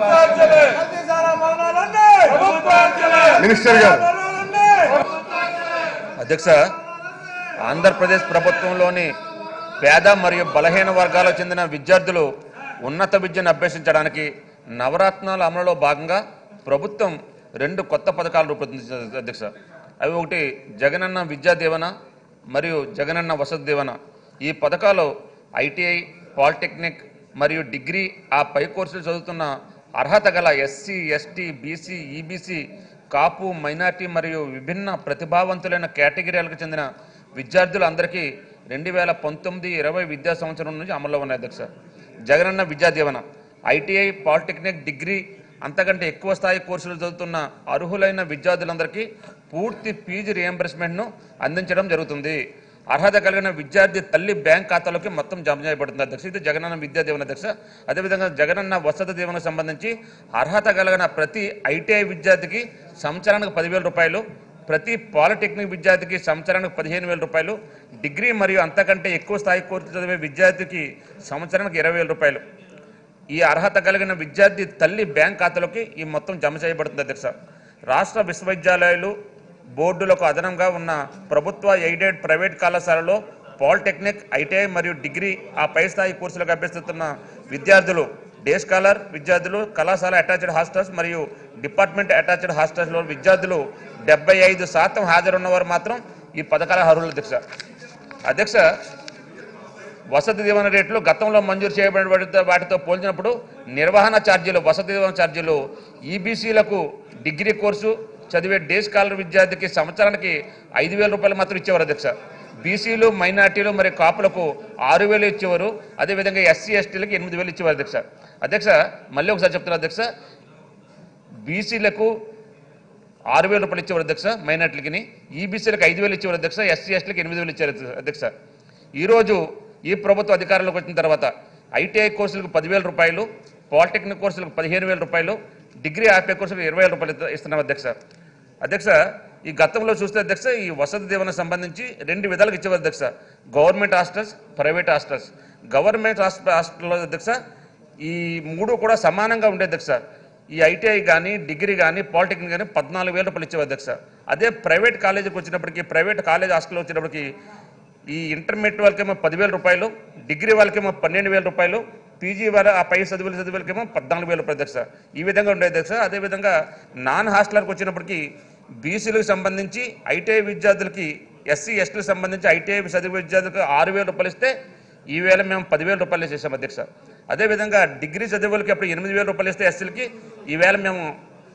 మినిస్టర్ గారు అధ్యక్ష ఆంధ్రప్రదేశ్ ప్రభుత్వంలోని పేద మరియు బలహీన వర్గాలకు చెందిన విద్యార్థులు ఉన్నత విద్యను అభ్యసించడానికి నవరత్నాల అమలులో భాగంగా ప్రభుత్వం రెండు కొత్త పథకాలు రూపొందించింది అధ్యక్ష అవి ఒకటి జగనన్న విద్యా దీవెన మరియు జగనన్న వసతి దీవెన ఈ పథకాలు ఐటీఐ పాలిటెక్నిక్ మరియు డిగ్రీ ఆ పై కోర్సులు చదువుతున్న అర్హత గల SC ST BC EBC Kapu minority మరియు విభిన్న ప్రతిభావంతులైన కేటగిరీలకు చెందిన విద్యార్థులందరికీ రెండు వేల పంతొమ్మిది ఇరవై విద్యా సంవత్సరం నుంచి అమల్లో ఉన్నాయి అధ్యక్ష జగనన్న విద్యా దీవెన ఐటీఐ పాలిటెక్నిక్ డిగ్రీ అంతకంటే ఎక్కువ స్థాయి కోర్సులు చదువుతున్న అర్హులైన విద్యార్థులందరికీ పూర్తి ఫీజు రియంబర్స్మెంట్ను అందించడం జరుగుతుంది అర్హత కలిగిన విద్యార్థి తల్లి బ్యాంక్ ఖాతాలోకి మొత్తం జమ చేయబడుతుంది అధ్యక్ష ఇది జగనన్న విద్యా దీవెన అధ్యక్ష అదేవిధంగా జగనన్న వసతి దీవెనకు సంబంధించి అర్హత కలిగిన ప్రతి ఐటీఐ విద్యార్థికి సంవత్సరానికి పదివేల రూపాయలు ప్రతి పాలిటెక్నిక్ విద్యార్థికి సంవత్సరానికి పదిహేను వేల రూపాయలు డిగ్రీ మరియు అంతకంటే ఎక్కువ స్థాయి కోర్సు చదివే విద్యార్థికి సంవత్సరానికి ఇరవై వేల రూపాయలు ఈ అర్హత కలిగిన విద్యార్థి తల్లి బ్యాంక్ ఖాతాలోకి ఈ మొత్తం జమ చేయబడుతుంది అధ్యక్ష రాష్ట్ర విశ్వవిద్యాలయాలు బోర్డులకు అదనంగా ఉన్న ప్రభుత్వ ఎయిడెడ్ ప్రైవేట్ కళాశాలలో పాలిటెక్నిక్ ఐటీఐ మరియు డిగ్రీ ఆ పై స్థాయి కోర్సులకు అభ్యసిస్తున్న విద్యార్థులు డే స్కాలర్ విద్యార్థులు కళాశాల అటాచ్డ్ హాస్టల్స్ మరియు డిపార్ట్మెంట్ అటాచ్డ్ హాస్టల్స్లో విద్యార్థులు డెబ్బై ఐదు శాతం హాజరున్నవారు మాత్రం ఈ పథకాల అర్హులు అధ్యక్ష అధ్యక్ష వసతి దీవెన రేట్లు గతంలో మంజూరు చేయబడిన వాటితో వాటితో పోల్చినప్పుడు నిర్వహణ ఛార్జీలు వసతి దీవెన ఛార్జీలు ఈబీసీలకు డిగ్రీ కోర్సు చదివే డే స్కాలర్ విద్యార్థికి సంవత్సరానికి ఐదు వేల రూపాయలు మాత్రం ఇచ్చేవారు అధ్యక్ష బీసీలు మైనార్టీలు మరియు కాపులకు ఆరు వేలు ఇచ్చేవారు అదేవిధంగా ఎస్సీ ఎస్టీలకు ఎనిమిది వేలు ఇచ్చేవారు అధ్యక్ష అధ్యక్ష మళ్ళీ ఒకసారి చెప్తున్నారు అధ్యక్ష బీసీలకు ఆరు వేల రూపాయలు ఇచ్చేవారు అధ్యక్ష మైనార్టీలకి ఈబీసీలకు ఐదు వేలు ఇచ్చేవారు అధ్యక్ష ఎస్సీ ఎస్టీలకు ఎనిమిది వేలు ఇచ్చారు అధ్యక్ష ఈరోజు ఈ ప్రభుత్వ అధికారంలోకి వచ్చిన తర్వాత ఐటీఐ కోర్సులకు పదివేల రూపాయలు పాలిటెక్నిక్ కోర్సులకు పదిహేను వేల రూపాయలు డిగ్రీ ఆర్పీ కోర్సులకు ఇరవై వేల రూపాయలు ఇస్తున్నాం అధ్యక్ష అధ్యక్ష ఈ గతంలో చూస్తే అధ్యక్ష ఈ వసతి దీవెన సంబంధించి రెండు విధాలుగా ఇచ్చేవారు అధ్యక్ష government hostels private hostels government hostel హాస్టల్లో అధ్యక్ష ఈ మూడు కూడా సమానంగా ఉండే అధ్యక్ష ఈ ఐటీఐ కానీ డిగ్రీ కానీ పాలిటెక్నిక్ కానీ పద్నాలుగు వేల రూపాయలు ఇచ్చేవారు అధ్యక్ష అదే ప్రైవేట్ కాలేజీకి వచ్చినప్పటికీ ప్రైవేట్ కాలేజ్ హాస్టల్ వచ్చినప్పటికీ ఈ ఇంటర్మీడియట్ వాళ్ళకేమో పదివేల రూపాయలు డిగ్రీ వాళ్ళకేమో పన్నెండు వేల రూపాయలు పీజీ వారు ఆ పై చదువుల చదువులకేమో పద్నాలుగు వేల రూపాయలు అధ్యక్ష ఈ విధంగా ఉండే అధ్యక్ష అదేవిధంగా నాన్ హాస్టల్కి వచ్చినప్పటికీ బీసీలకు సంబంధించి ఐటీఐ విద్యార్థులకి ఎస్సీ ఎస్టీలకు సంబంధించి ఐటీఐ చదివే విద్యార్థులకు ఆరు వేల రూపాయలు ఇస్తే ఈ వేళ మేము పదివేల రూపాయలు చేసాం అధ్యక్ష అదేవిధంగా డిగ్రీ చదివేవాళ్ళకి అప్పుడు ఎనిమిది వేల రూపాయలు ఇస్తే ఎస్సీలకి ఈవేళ మేము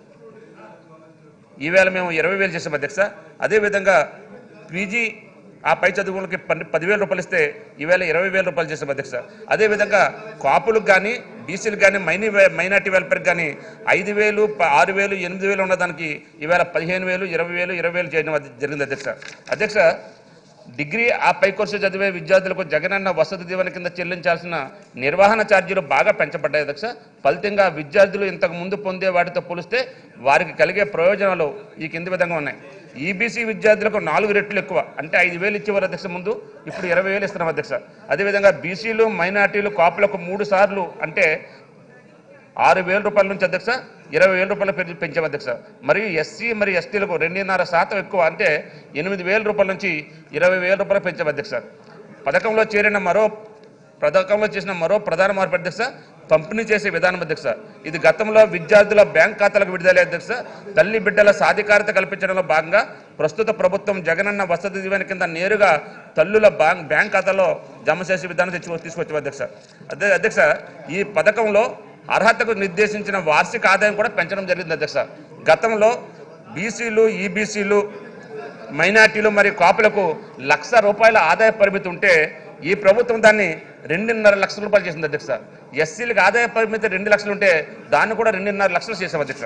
ఈవేళ మేము ఇరవై వేలు చేసాం అధ్యక్ష అదేవిధంగా పీజీ ఆ పై చదువులకి పన్ను పదివేల రూపాయలు ఇస్తే ఈవేళ ఇరవై వేల రూపాయలు చేసాం అధ్యక్ష అదేవిధంగా కాపులకు కానీ బీసీలకు కానీ మైని మైనార్టీ వెల్ఫేర్కి కానీ ఐదు వేలు ప- ఆరు వేలు ఎనిమిది వేలు ఉన్నదానికి ఈవేళ పదిహేను వేలు ఇరవై వేలు ఇరవై వేలు చేయడం అది జరిగింది అధ్యక్ష అధ్యక్ష డిగ్రీ ఆ పై కోర్సు చదివే విద్యార్థులకు జగనన్న వసతి దీవెన కింద చెల్లించాల్సిన నిర్వహణ ఛార్జీలు బాగా పెంచబడ్డాయి అధ్యక్ష ఫలితంగా విద్యార్థులు ఇంతకు ముందు పొందే వాటితో పోలిస్తే వారికి కలిగే ప్రయోజనాలు ఈ కింది విధంగా ఉన్నాయి ఈబీసీ విద్యార్థులకు నాలుగు రెట్లు ఎక్కువ అంటే ఐదు వేలు ఇచ్చేవారు అధ్యక్ష ముందు ఇప్పుడు ఇరవై వేలు ఇస్తున్నాం అధ్యక్ష అదేవిధంగా బీసీలు మైనార్టీలు కాపులకు మూడు సార్లు అంటే ఆరు వేల రూపాయల నుంచి అధ్యక్ష ఇరవై వేల రూపాయలు పెంచి పెంచాం అధ్యక్ష మరియు ఎస్సీ మరియు ఎస్టీలకు రెండున్నర శాతం ఎక్కువ అంటే ఎనిమిది వేల రూపాయల నుంచి ఇరవై వేల రూపాయలు పెంచాం అధ్యక్ష పథకంలో చేరిన మరో పథకంలో చేసిన మరో ప్రధాన మార్పు అధ్యక్ష పంపిణీ చేసే విధానం అధ్యక్ష ఇది గతంలో విద్యార్థుల బ్యాంక్ ఖాతాలకు విడుదల అధ్యక్ష తల్లి బిడ్డల సాధికారత కల్పించడంలో భాగంగా ప్రస్తుత ప్రభుత్వం జగనన్న వసతి దీవెన కింద నేరుగా తల్లుల బ్యాంక్ బ్యాంక్ ఖాతాలో జమ చేసే విధానం తెచ్చి తీసుకొచ్చాం అధ్యక్ష అదే అధ్యక్ష ఈ పథకంలో అర్హతకు నిర్దేశించిన వార్షిక ఆదాయం కూడా పెంచడం జరిగింది అధ్యక్ష గతంలో బీసీలు ఈబీసీలు మైనార్టీలు మరియు కాపులకు లక్ష రూపాయల ఆదాయ పరిమితి ఉంటే ఈ ప్రభుత్వం దాన్ని రెండున్నర లక్షల రూపాయలు చేసింది అధ్యక్ష ఎస్సీలకు ఆదాయ పరిమితి రెండు లక్షలు ఉంటే దాన్ని కూడా రెండున్నర లక్షలు చేసాం అధ్యక్ష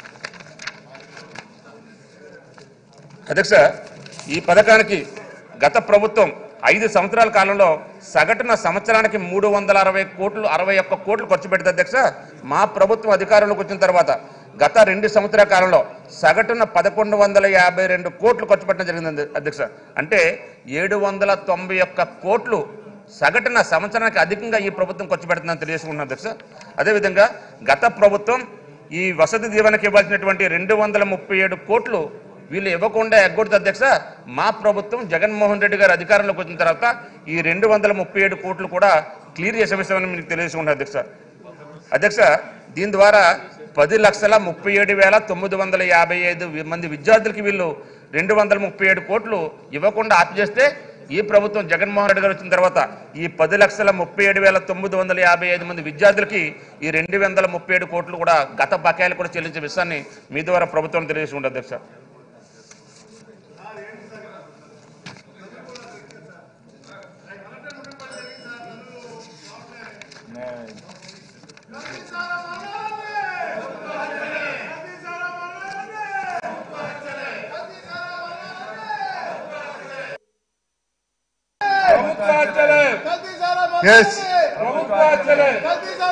అధ్యక్ష ఈ పథకానికి గత ప్రభుత్వం ఐదు సంవత్సరాల కాలంలో సగటున సంవత్సరానికి మూడు వందల అరవై కోట్లు అరవై ఒక్క కోట్లు ఖర్చు పెడితే అధ్యక్ష మా ప్రభుత్వం అధికారంలోకి వచ్చిన తర్వాత గత రెండు సంవత్సరాల కాలంలో సగటున పదకొండు వందల యాభై రెండు కోట్లు ఖర్చు పెట్టడం జరిగింది అధ్యక్ష అంటే ఏడు వందల తొంభై ఒక్క కోట్లు సగటున సంవత్సరానికి అధికంగా ఈ ప్రభుత్వం ఖర్చు పెడుతుందని తెలియజేసుకుంటున్నాను అధ్యక్ష అదేవిధంగా గత ప్రభుత్వం ఈ వసతి దీవెనకి ఇవ్వాల్సినటువంటి రెండు వందల ముప్పై ఏడు కోట్లు వీళ్ళు ఇవ్వకుండా ఎగ్గొడుతుంది అధ్యక్ష మా ప్రభుత్వం జగన్మోహన్ రెడ్డి గారు అధికారంలోకి వచ్చిన తర్వాత ఈ రెండు వందల ముప్పై ఏడు కోట్లు కూడా క్లియర్ చేసే విషయమని మీకు తెలియజేసుకుంటాను అధ్యక్ష అధ్యక్ష దీని ద్వారా పది లక్షల ముప్పై ఏడు వేల తొమ్మిది వందల యాభై ఐదు మంది విద్యార్థులకి వీళ్ళు రెండు వందల ముప్పై ఏడు కోట్లు ఇవ్వకుండా ఆపి చేస్తే ఈ ప్రభుత్వం జగన్మోహన్ రెడ్డి గారు వచ్చిన తర్వాత ఈ పది లక్షల ముప్పై ఏడు వేల తొమ్మిది వందల యాభై ఐదు మంది విద్యార్థులకి ఈ రెండు వందల ముప్పై ఏడు కోట్లు కూడా గత బకాయిలు కూడా చెల్లించే విషయాన్ని మీ ద్వారా ప్రభుత్వం తెలియజేసుకుంటుంది అధ్యక్ష Yes.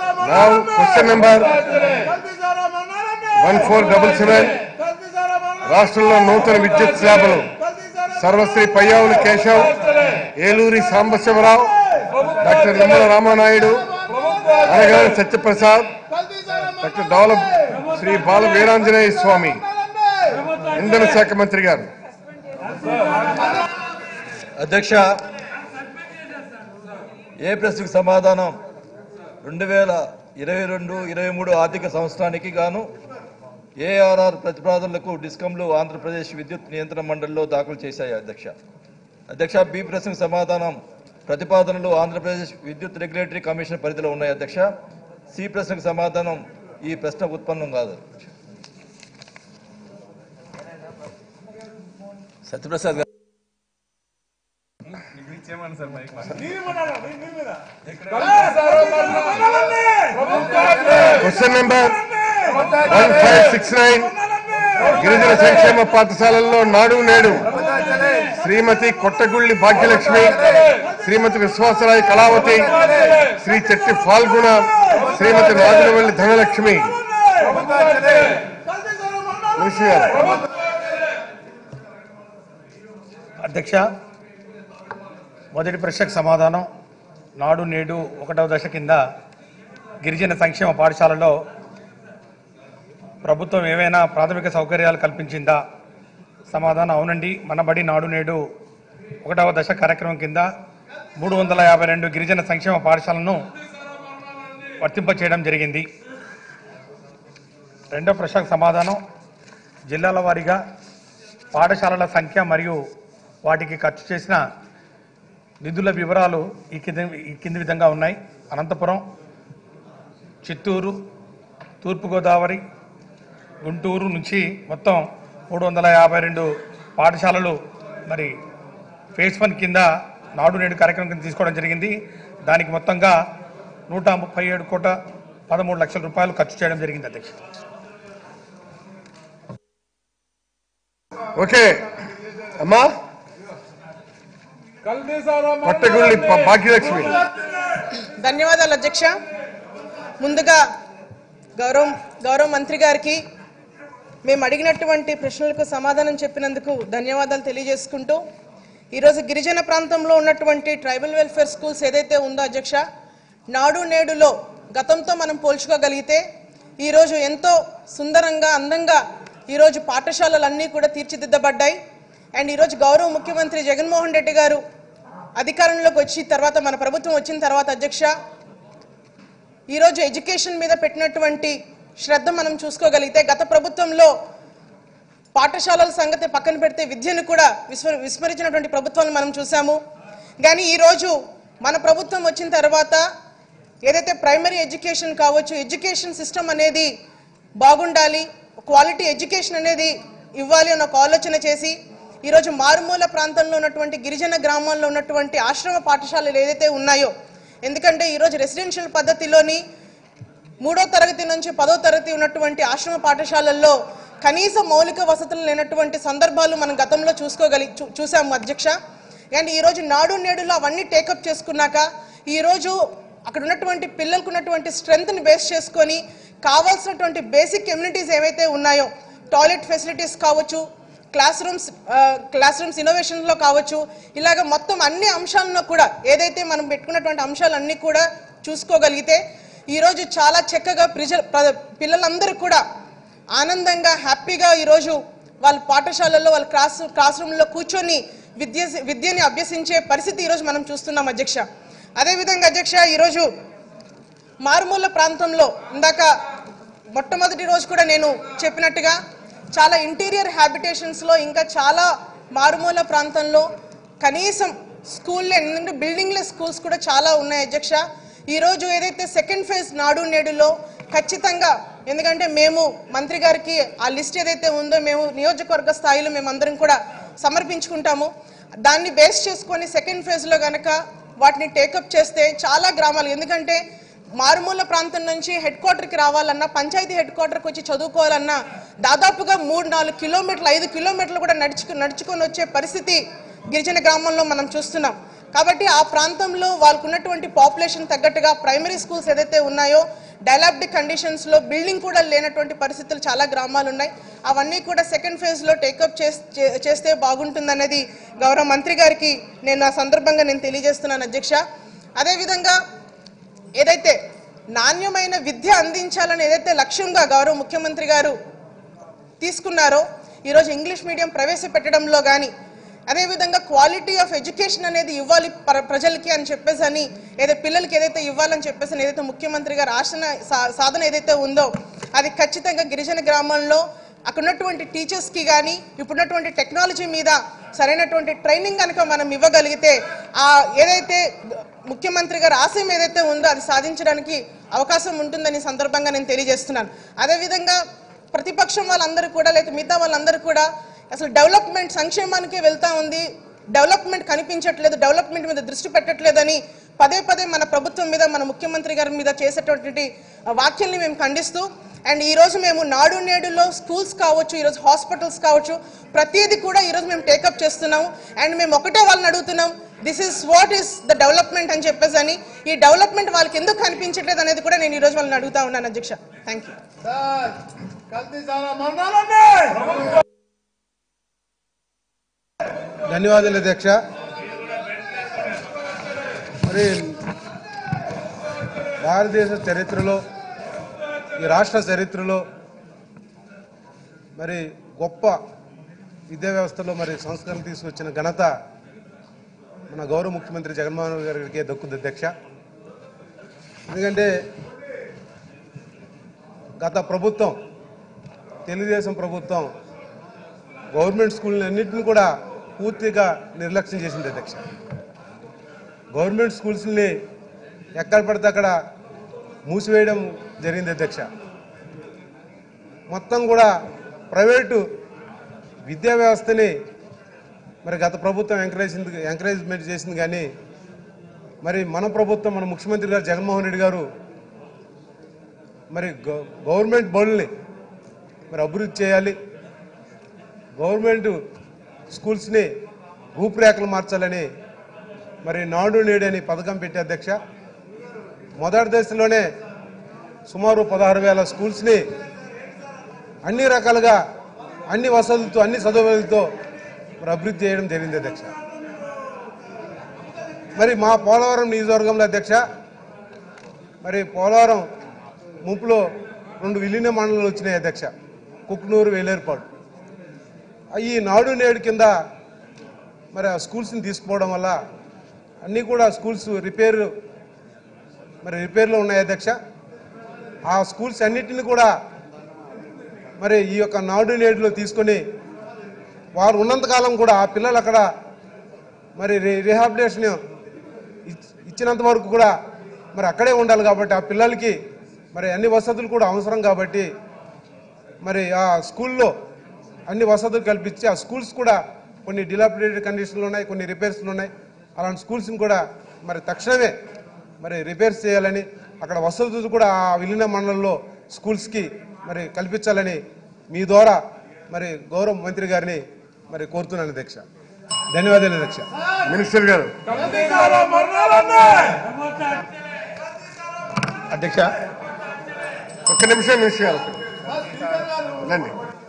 Now, question number one four double seven, రాష్ట్రంలో నూతన విద్యుత్ స్లాబులు సర్వశ్రీ పయ్యావులు కేశవ్ ఏలూరి సాంబశివరావు డాక్టర్ నిమ్మల రామానాయుడు అనగాని సత్యప్రసాద్ డాక్టర్ డోల శ్రీ బాల వీరాంజనేయ స్వామి ఇంధన శాఖ మంత్రి గారు అధ్యక్ష ఏ ప్రశ్నకు సమాధానం రెండు వేల ఇరవై రెండు ఇరవై మూడు ఆర్థిక సంవత్సరానికి గాను ఏఆర్ఆర్ ప్రతిపాదనలకు డిస్కంలు ఆంధ్రప్రదేశ్ విద్యుత్ నియంత్రణ మండలిలో దాఖలు చేశాయి అధ్యక్ష అధ్యక్ష బి ప్రశ్నకు సమాధానం ప్రతిపాదనలు ఆంధ్రప్రదేశ్ విద్యుత్ రెగ్యులేటరీ కమిషన్ పరిధిలో ఉన్నాయి అధ్యక్ష సి ప్రశ్నకు సమాధానం ఈ ప్రశ్న ఉత్పన్నం కాదు సత్యప్రసాద్ గారు question number one five six nine గిరిజన సంక్షేమ పాఠశాలల్లో నాడు నేడు శ్రీమతి కొట్టగుళ్ళి భాగ్యలక్ష్మి శ్రీమతి విశ్వాసరాయ్ కళావతి శ్రీ చెట్టి ఫాల్గుణ శ్రీమతి నాగులవల్లి ధనలక్ష్మి ఋషి గారు అధ్యక్ష మొదటి ప్రశ్నకు సమాధానం నాడు నేడు ఒకటవ దశ కింద గిరిజన సంక్షేమ పాఠశాలలో ప్రభుత్వం ఏవైనా ప్రాథమిక సౌకర్యాలు కల్పించిందా సమాధానం అవునండి మన బడి నాడు నేడు ఒకటవ దశ కార్యక్రమం కింద మూడు వందల యాభై రెండు గిరిజన సంక్షేమ పాఠశాలను వర్తింపచేయడం జరిగింది రెండో ప్రశ్నకు సమాధానం జిల్లాల వారీగా పాఠశాలల సంఖ్య మరియు వాటికి ఖర్చు చేసిన నిధుల వివరాలు ఈ కింది ఈ కింది విధంగా ఉన్నాయి అనంతపురం చిత్తూరు తూర్పుగోదావరి గుంటూరు నుంచి మొత్తం మూడు వందల యాభై రెండు పాఠశాలలు మరి ఫేజ్ వన్ కింద నాడు నేడు కార్యక్రమం కింద తీసుకోవడం జరిగింది దానికి మొత్తంగా నూట ముప్పై ఏడు కోట్ల పదమూడు లక్షల రూపాయలు ఖర్చు చేయడం జరిగింది అధ్యక్ష ఓకే అమ్మా కొట్టగుళ్ళి భా- భాగ్యలక్ష్మి ధన్యవాదాలు అధ్యక్ష ముందుగా గౌరవ గౌరవ మంత్రి గారికి మేము అడిగినటువంటి ప్రశ్నలకు సమాధానం చెప్పినందుకు ధన్యవాదాలు తెలియజేసుకుంటూ ఈరోజు గిరిజన ప్రాంతంలో ఉన్నటువంటి ట్రైబల్ వెల్ఫేర్ స్కూల్స్ ఏదైతే ఉందో అధ్యక్ష నాడు నేడులో గతంతో మనం పోల్చుకోగలిగితే ఈరోజు ఎంతో సుందరంగా అందంగా ఈరోజు పాఠశాలలన్నీ కూడా తీర్చిదిద్దబడ్డాయి అండ్ ఈరోజు గౌరవ ముఖ్యమంత్రి జగన్మోహన్ రెడ్డి గారు అధికారంలోకి వచ్చి తర్వాత మన ప్రభుత్వం వచ్చిన తర్వాత అధ్యక్ష ఈరోజు ఎడ్యుకేషన్ మీద పెట్టినటువంటి శ్రద్ధ మనం చూసుకోగలిగితే గత ప్రభుత్వంలో పాఠశాలల సంగతి పక్కన పెడితే విద్యను కూడా విస్మ విస్మరించినటువంటి ప్రభుత్వాలను మనం చూసాము కానీ ఈరోజు మన ప్రభుత్వం వచ్చిన తర్వాత ఏదైతే ప్రైమరీ ఎడ్యుకేషన్ కావచ్చు ఎడ్యుకేషన్ సిస్టమ్ అనేది బాగుండాలి క్వాలిటీ ఎడ్యుకేషన్ అనేది ఇవ్వాలి అన్న ఒక ఆలోచన చేసి ఈరోజు మారుమూల ప్రాంతంలో ఉన్నటువంటి గిరిజన గ్రామాల్లో ఉన్నటువంటి ఆశ్రమ పాఠశాలలు ఏదైతే ఉన్నాయో ఎందుకంటే ఈరోజు రెసిడెన్షియల్ పద్ధతిలోని మూడో తరగతి నుంచి పదో తరగతి ఉన్నటువంటి ఆశ్రమ పాఠశాలల్లో కనీస మౌలిక వసతులు లేనటువంటి సందర్భాలు మనం గతంలో చూసుకోగలి చూ- చూసాము అధ్యక్ష అండ్ ఈరోజు నాడు నేడులో అవన్నీ టేకప్ చేసుకున్నాక ఈరోజు అక్కడ ఉన్నటువంటి పిల్లలకు ఉన్నటువంటి స్ట్రెంగ్త్ని బేస్ చేసుకొని కావాల్సినటువంటి బేసిక్ కమ్యూనిటీస్ ఏవైతే ఉన్నాయో టాయిలెట్ ఫెసిలిటీస్ కావచ్చు క్లాస్ రూమ్స్ క్లాస్ రూమ్స్ ఇన్నోవేషన్లో కావచ్చు ఇలాగ మొత్తం అన్ని అంశాలను కూడా ఏదైతే మనం పెట్టుకున్నటువంటి అంశాలన్నీ కూడా చూసుకోగలిగితే ఈరోజు చాలా చక్కగా ప్రజ ప్ర- పిల్లలందరూ కూడా ఆనందంగా హ్యాపీగా ఈరోజు వాళ్ళ పాఠశాలల్లో వాళ్ళ క్లాస్ క్లాస్ రూమ్లో కూర్చొని విద్య విద్యని అభ్యసించే పరిస్థితి ఈరోజు మనం చూస్తున్నాం అధ్యక్ష అదేవిధంగా అధ్యక్ష ఈరోజు మారుమూల ప్రాంతంలో ఇందాక మొట్టమొదటి రోజు కూడా నేను చెప్పినట్టుగా చాలా ఇంటీరియర్ హ్యాబిటేషన్స్లో ఇంకా చాలా మారుమూల ప్రాంతంలో కనీసం స్కూల్లో ఎందుకంటే బిల్డింగ్లెస్ స్కూల్స్ కూడా చాలా ఉన్నాయి అధ్యక్ష ఈరోజు ఏదైతే సెకండ్ ఫేజ్ నాడు నేడులో ఖచ్చితంగా ఎందుకంటే మేము మంత్రి గారికి ఆ లిస్ట్ ఏదైతే ఉందో మేము నియోజకవర్గ స్థాయిలో మేమందరం కూడా సమర్పించుకుంటాము దాన్ని బేస్ చేసుకొని సెకండ్ ఫేజ్లో గనక వాటిని టేకప్ చేస్తే చాలా గ్రామాలు ఎందుకంటే మారుమూల ప్రాంతం నుంచి హెడ్ క్వార్టర్కి రావాలన్నా పంచాయతీ హెడ్ క్వార్టర్కి వచ్చి చదువుకోవాలన్నా దాదాపుగా మూడు నాలుగు కిలోమీటర్లు ఐదు కిలోమీటర్లు కూడా నడుచుకు నడుచుకొని వచ్చే పరిస్థితి గిరిజన గ్రామంలో మనం చూస్తున్నాం కాబట్టి ఆ ప్రాంతంలో వాళ్ళకు ఉన్నటువంటి పాపులేషన్ తగ్గట్టుగా ప్రైమరీ స్కూల్స్ ఏదైతే ఉన్నాయో డెవలప్డ్ కండిషన్స్లో బిల్డింగ్ కూడా లేనటువంటి పరిస్థితులు చాలా గ్రామాలు ఉన్నాయి అవన్నీ కూడా సెకండ్ ఫేజ్లో టేకప్ చేస్తే బాగుంటుందన్నది గౌరవ మంత్రి గారికి నేను ఆ సందర్భంగా నేను తెలియజేస్తున్నాను అధ్యక్ష అదేవిధంగా ఏదైతే నాణ్యమైన విద్య అందించాలని ఏదైతే లక్ష్యంగా గౌరవ ముఖ్యమంత్రి గారు తీసుకున్నారో ఈరోజు ఇంగ్లీష్ మీడియం ప్రవేశపెట్టడంలో కానీ అదేవిధంగా క్వాలిటీ ఆఫ్ ఎడ్యుకేషన్ అనేది ఇవ్వాలి ప్ర- ప్రజలకి అని చెప్పేసి అని ఏదైతే పిల్లలకి ఏదైతే ఇవ్వాలని చెప్పేసి అని ఏదైతే ముఖ్యమంత్రి గారు ఆశన సా- సాధన ఏదైతే ఉందో అది ఖచ్చితంగా గిరిజన గ్రామంలో అక్కడ ఉన్నటువంటి టీచర్స్కి కానీ ఇప్పుడున్నటువంటి టెక్నాలజీ మీద సరైనటువంటి ట్రైనింగ్ కనుక మనం ఇవ్వగలిగితే ఆ ఏదైతే ముఖ్యమంత్రి గారు ఆశయం ఏదైతే ఉందో అది సాధించడానికి అవకాశం ఉంటుందని ఈ సందర్భంగా నేను తెలియజేస్తున్నాను అదేవిధంగా ప్రతిపక్షం వాళ్ళందరూ కూడా లేదా మిగతా వాళ్ళందరూ కూడా అసలు డెవలప్మెంట్ సంక్షేమానికే వెళ్తా ఉంది డెవలప్మెంట్ కనిపించట్లేదు డెవలప్మెంట్ మీద దృష్టి పెట్టట్లేదని పదే పదే మన ప్రభుత్వం మీద మన ముఖ్యమంత్రి గారి మీద చేసేటటువంటి వాక్యాల్ని మేము ఖండిస్తూ అండ్ ఈ రోజు మేము నాడు నేడులో స్కూల్స్ కావచ్చు ఈరోజు హాస్పిటల్స్ కావచ్చు ప్రతిదీ కూడా ఈరోజు మేము టేకప్ చేస్తున్నాము అండ్ మేము ఒకటే వాళ్ళని అడుగుతున్నాం this is what is the development అని చెప్పేసి అని ఈ డెవలప్మెంట్ వాళ్ళకి ఎందుకు కనిపించట్లేదు అనేది కూడా నేను ఈ రోజు వాళ్ళని అడుగుతా ఉన్నాను అధ్యక్ష థ్యాంక్ యూ ధన్యవాదాలు అధ్యక్ష మరి భారతదేశ చరిత్రలో ఈ రాష్ట్ర చరిత్రలో మరి గొప్ప విద్యా వ్యవస్థలో మరి సంస్కరణ తీసుకొచ్చిన ఘనత మన గౌరవ ముఖ్యమంత్రి జగన్మోహన్ రెడ్డి గారికి దక్కుతుంది అధ్యక్ష ఎందుకంటే గత ప్రభుత్వం తెలుగుదేశం ప్రభుత్వం గవర్నమెంట్ స్కూల్ అన్నింటిని కూడా పూర్తిగా నిర్లక్ష్యం చేసింది అధ్యక్ష గవర్నమెంట్ స్కూల్స్ని ఎక్కడ పడితే అక్కడ మూసివేయడం జరిగింది అధ్యక్ష మొత్తం కూడా ప్రైవేటు విద్యా వ్యవస్థని మరి గత ప్రభుత్వం ఎంకరేజ్ ఎంకరేజ్మెంట్ చేసింది కానీ మరి మన ప్రభుత్వం మన ముఖ్యమంత్రి గారు జగన్మోహన్ రెడ్డి గారు మరి గవ- గవర్నమెంట్ బడుల్ని మరి అభివృద్ధి చేయాలి గవర్నమెంట్ స్కూల్స్ని రూపురేఖలు మార్చాలని మరి నాడు నేడు అని పథకం పెట్టి అధ్యక్ష మొదటి దశలోనే సుమారు పదహారు వేల స్కూల్స్ని అన్ని రకాలుగా అన్ని వసతులతో అన్ని సదుపాయాలతో మరి అభివృద్ధి చేయడం జరిగింది అధ్యక్ష మరి మా పోలవరం నియోజకవర్గంలో అధ్యక్ష మరి పోలవరం ముంపులో రెండు విలీన మండలాలు వచ్చినాయి అధ్యక్ష కుక్నూరు వేలేరుపాడు ఈ నాడు నేడు కింద మరి ఆ స్కూల్స్ని తీసుకుపోవడం వల్ల అన్నీ కూడా స్కూల్స్ రిపేర్ మరి రిపేర్లో ఉన్నాయి అధ్యక్ష ఆ స్కూల్స్ అన్నిటిని కూడా మరి ఈ యొక్క నాడు నేడులో తీసుకొని వారు ఉన్నంతకాలం కూడా ఆ పిల్లలు అక్కడ మరి రి- రిహాబిలిటేషన్ ఇచ్- ఇచ్చినంత వరకు కూడా మరి అక్కడే ఉండాలి కాబట్టి ఆ పిల్లలకి మరి అన్ని వసతులు కూడా అవసరం కాబట్టి మరి ఆ స్కూల్లో అన్ని వసతులు కల్పించి ఆ స్కూల్స్ కూడా కొన్ని డిలాపిడేటెడ్ కండిషన్లు ఉన్నాయి కొన్ని రిపేర్స్లు ఉన్నాయి అలాంటి స్కూల్స్ని కూడా మరి తక్షణమే మరి రిపేర్స్ చేయాలని అక్కడ వసతులు కూడా ఆ విలీన మండలంలో స్కూల్స్కి మరి కల్పించాలని మీ ద్వారా మరి గౌరవ మంత్రి గారిని మరి కోరుతున్నాను అధ్యక్ష ధన్యవాదాలు అధ్యక్ష మినిస్టర్ గారు అధ్యక్ష ఒక్క నిమిషం మినిస్టర్ గారు రండి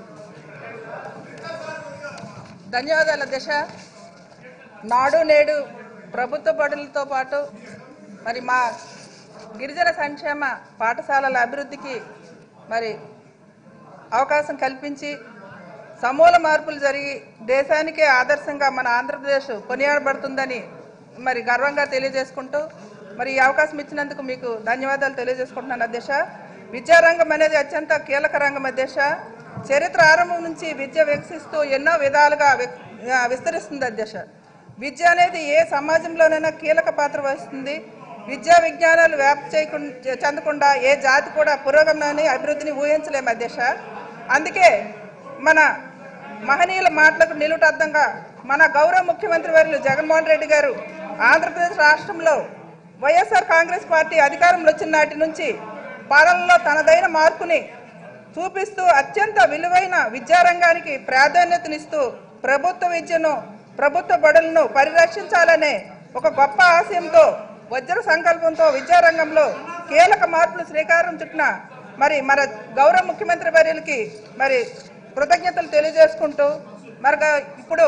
ధన్యవాదాలు దశ నాడు నేడు ప్రభుత్వ బడులతో పాటు మరి మా గిరిజన సంక్షేమ పాఠశాలల అభివృద్ధికి మరి అవకాశం కల్పించి సమూల మార్పులు జరిగి దేశానికే ఆదర్శంగా మన ఆంధ్రప్రదేశ్ కొనియాడబడుతుందని మరి గర్వంగా తెలియజేసుకుంటూ మరి ఈ అవకాశం ఇచ్చినందుకు మీకు ధన్యవాదాలు తెలియజేసుకుంటున్నాను అధ్యక్ష విద్యారంగం అనేది అత్యంత కీలక రంగం అధ్యక్ష చరిత్ర ఆరంభం నుంచి విద్య వికసిస్తూ ఎన్నో విధాలుగా విక్- ఆ, విస్తరిస్తుంది అధ్యక్ష విద్య అనేది ఏ సమాజంలోనైనా కీలక పాత్ర వహిస్తుంది విద్యా విజ్ఞానాలు వ్యాప్తి చేయకుండా చెందకుండా ఏ జాతి కూడా పురోగమనాన్ని అభివృద్ధిని ఊహించలేము అధ్యక్ష అందుకే మన మహనీయుల మాటలకు నిలుటద్దంగా మన గౌరవ ముఖ్యమంత్రి వర్యులు జగన్మోహన్ రెడ్డి గారు ఆంధ్రప్రదేశ్ రాష్ట్రంలో వైఎస్ఆర్ కాంగ్రెస్ పార్టీ అధికారంలో వచ్చిన నాటి నుంచి పాలనలో తనదైన మార్పుని చూపిస్తూ అత్యంత విలువైన విద్యారంగానికి ప్రాధాన్యతనిస్తూ ప్రభుత్వ విద్యను ప్రభుత్వ బడులను పరిరక్షించాలనే ఒక గొప్ప ఆశయంతో వజ్ర సంకల్పంతో విద్యారంగంలో కీలక మార్పులు శ్రీకారం చుట్టిన మరి మన గౌరవ ముఖ్యమంత్రి వర్యులకి మరి కృతజ్ఞతలు తెలియజేసుకుంటూ మరి గా- ఇప్పుడు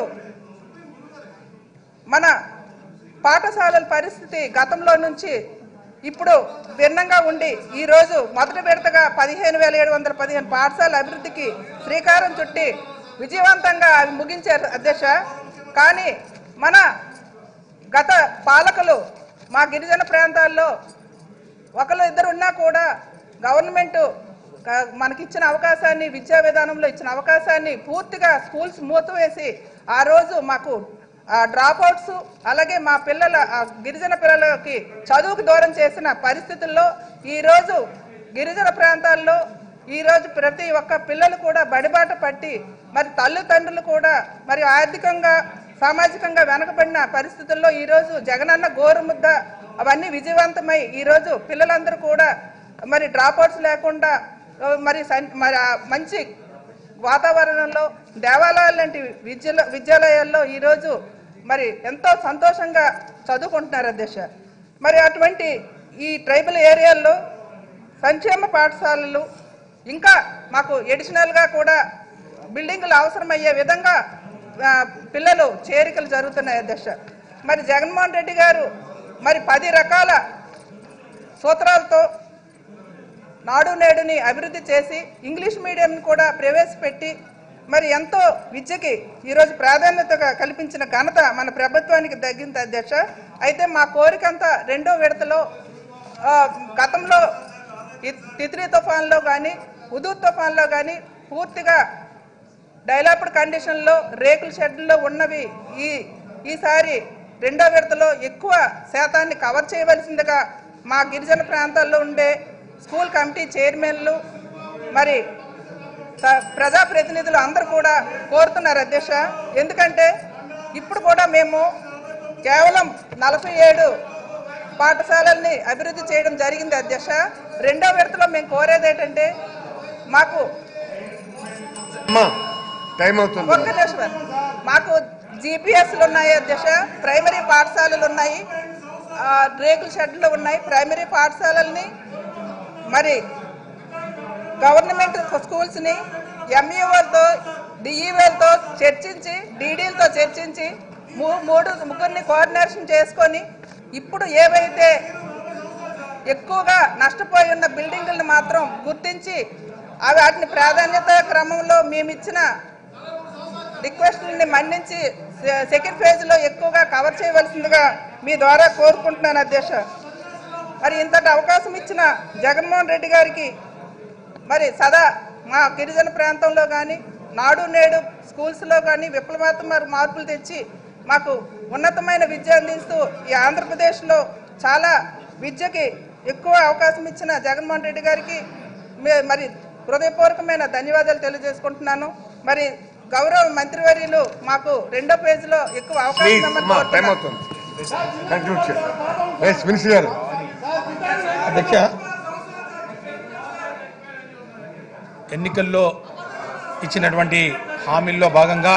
మన పాఠశాలల పరిస్థితి గతంలో నుంచి ఇప్పుడు భిన్నంగా ఉండి ఈరోజు మొదటి విడతగా పదిహేను వేల ఏడు వందల పదిహేను పాఠశాల అభివృద్ధికి శ్రీకారం చుట్టి విజయవంతంగా అవి ముగించారు అధ్యక్ష కానీ మన గత పాలకులు మా గిరిజన ప్రాంతాల్లో ఒకళ్ళు ఇద్దరు ఉన్నా కూడా గవర్నమెంట్ క- మనకిచ్చిన అవకాశాన్ని విద్యా విధానంలో ఇచ్చిన అవకాశాన్ని పూర్తిగా స్కూల్స్ మూతవేసి ఆ రోజు మాకు డ్రాప్ అవుట్స్ అలాగే మా పిల్లల ఆ గిరిజన పిల్లలకి చదువుకు దూరం చేసిన పరిస్థితుల్లో ఈరోజు గిరిజన ప్రాంతాల్లో ఈరోజు ప్రతి ఒక్క పిల్లలు కూడా బడిబాట పట్టి మరి తల్లిదండ్రులు కూడా మరి ఆర్థికంగా సామాజికంగా వెనకబడిన పరిస్థితుల్లో ఈరోజు జగనన్న గోరుముద్ద అవన్నీ విజయవంతమై ఈరోజు పిల్లలందరూ కూడా మరి డ్రాప్అవుట్స్ లేకుండా ఆ, మరి సన్- మరి ఆ మంచి వాతావరణంలో దేవాలయాలు లాంటి విద్యల విద్యాలయాల్లో ఈరోజు మరి ఎంతో సంతోషంగా చదువుకుంటున్నారు అధ్యక్ష మరి అటువంటి ఈ ట్రైబల్ ఏరియాల్లో సంక్షేమ పాఠశాలలు ఇంకా మాకు ఎడిషనల్గా కూడా బిల్డింగులు అవసరమయ్యే విధంగా ఆ, పిల్లలు చేరికలు జరుగుతున్నాయి అధ్యక్ష మరి జగన్మోహన్ రెడ్డి గారు మరి పది రకాల సూత్రాలతో నాడు నేడుని అభివృద్ధి చేసి ఇంగ్లీష్ మీడియం కూడా ప్రవేశపెట్టి మరి ఎంతో విద్యకి ఈరోజు ప్రాధాన్యతగా కల్పించిన ఘనత మన ప్రభుత్వానికి తగ్గింది అధ్యక్ష అయితే మా కోరికంతా రెండో విడతలో ఆ, గతంలో ఈ- తిత్లీ తుఫాన్లో కానీ ఉదూ తుఫాన్లో కానీ పూర్తిగా డైలాప్డ్ కండిషన్లో రేకుల షెడ్లో ఉన్నవి ఈ ఈసారి రెండో విడతలో ఎక్కువ శాతాన్ని కవర్ చేయవలసిందిగా మా గిరిజన ప్రాంతాల్లో ఉండే స్కూల్ కమిటీ చైర్మన్లు మరి స- ప్రజాప్రతినిధులు అందరూ కూడా కోరుతున్నారు అధ్యక్ష ఎందుకంటే ఇప్పుడు కూడా మేము కేవలం నలభై ఏడు పాఠశాలల్ని అభివృద్ధి చేయడం జరిగింది అధ్యక్ష రెండో విడతలో మేము కోరేది ఏంటంటే మాకు టైం అవుతుంది ఒక్క నిమిషం మాకు జీపీఎస్లు ఉన్నాయి అధ్యక్ష ప్రైమరీ పాఠశాలలు ఉన్నాయి ఆ, రేకుల షెడ్లు ఉన్నాయి ప్రైమరీ పాఠశాలల్ని మరి గవర్నమెంట్ స్కూల్స్ని ఎంఈఓలతో డిఈఓలతో చర్చించి డీడీలతో చర్చించి మూ- మూడు ముగ్గురిని కోఆర్డినేషన్ చేసుకొని ఇప్పుడు ఏవైతే ఎక్కువగా నష్టపోయి ఉన్న బిల్డింగులను మాత్రం గుర్తించి అవి వాటిని ప్రాధాన్యత క్రమంలో మేము ఇచ్చిన రిక్వెస్ట్ని మన్నించి సె- సెకండ్ ఫేజ్లో ఎక్కువగా కవర్ చేయవలసిందిగా మీ ద్వారా కోరుకుంటున్నాను అధ్యక్ష మరి ఇంతటి అవకాశం ఇచ్చిన జగన్మోహన్ రెడ్డి గారికి మరి సదా మా గిరిజన ప్రాంతంలో కానీ నాడు నేడు స్కూల్స్లో కానీ విప్లవాత్మక మార్పులు తెచ్చి మాకు ఉన్నతమైన విద్య అందిస్తూ ఈ ఆంధ్రప్రదేశ్లో చాలా విద్యకి ఎక్కువ అవకాశం ఇచ్చిన జగన్మోహన్ రెడ్డి గారికి మే- మరి హృదయపూర్వకమైన ధన్యవాదాలు తెలియజేసుకుంటున్నాను మరి గౌరవ మంత్రివర్యులు మాకు రెండో పేజీలో ఎక్కువ అవకాశం ప్లీజ్ ఇవ్వమని అమ్మా టైం కోరుతున్నాను. అవుతుంది కంక్లూడ్ చేయండి ఎస్ మినిస్టర్ గారు అధ్యక్ష ఎన్నికల్లో ఇచ్చినటువంటి హామీల్లో భాగంగా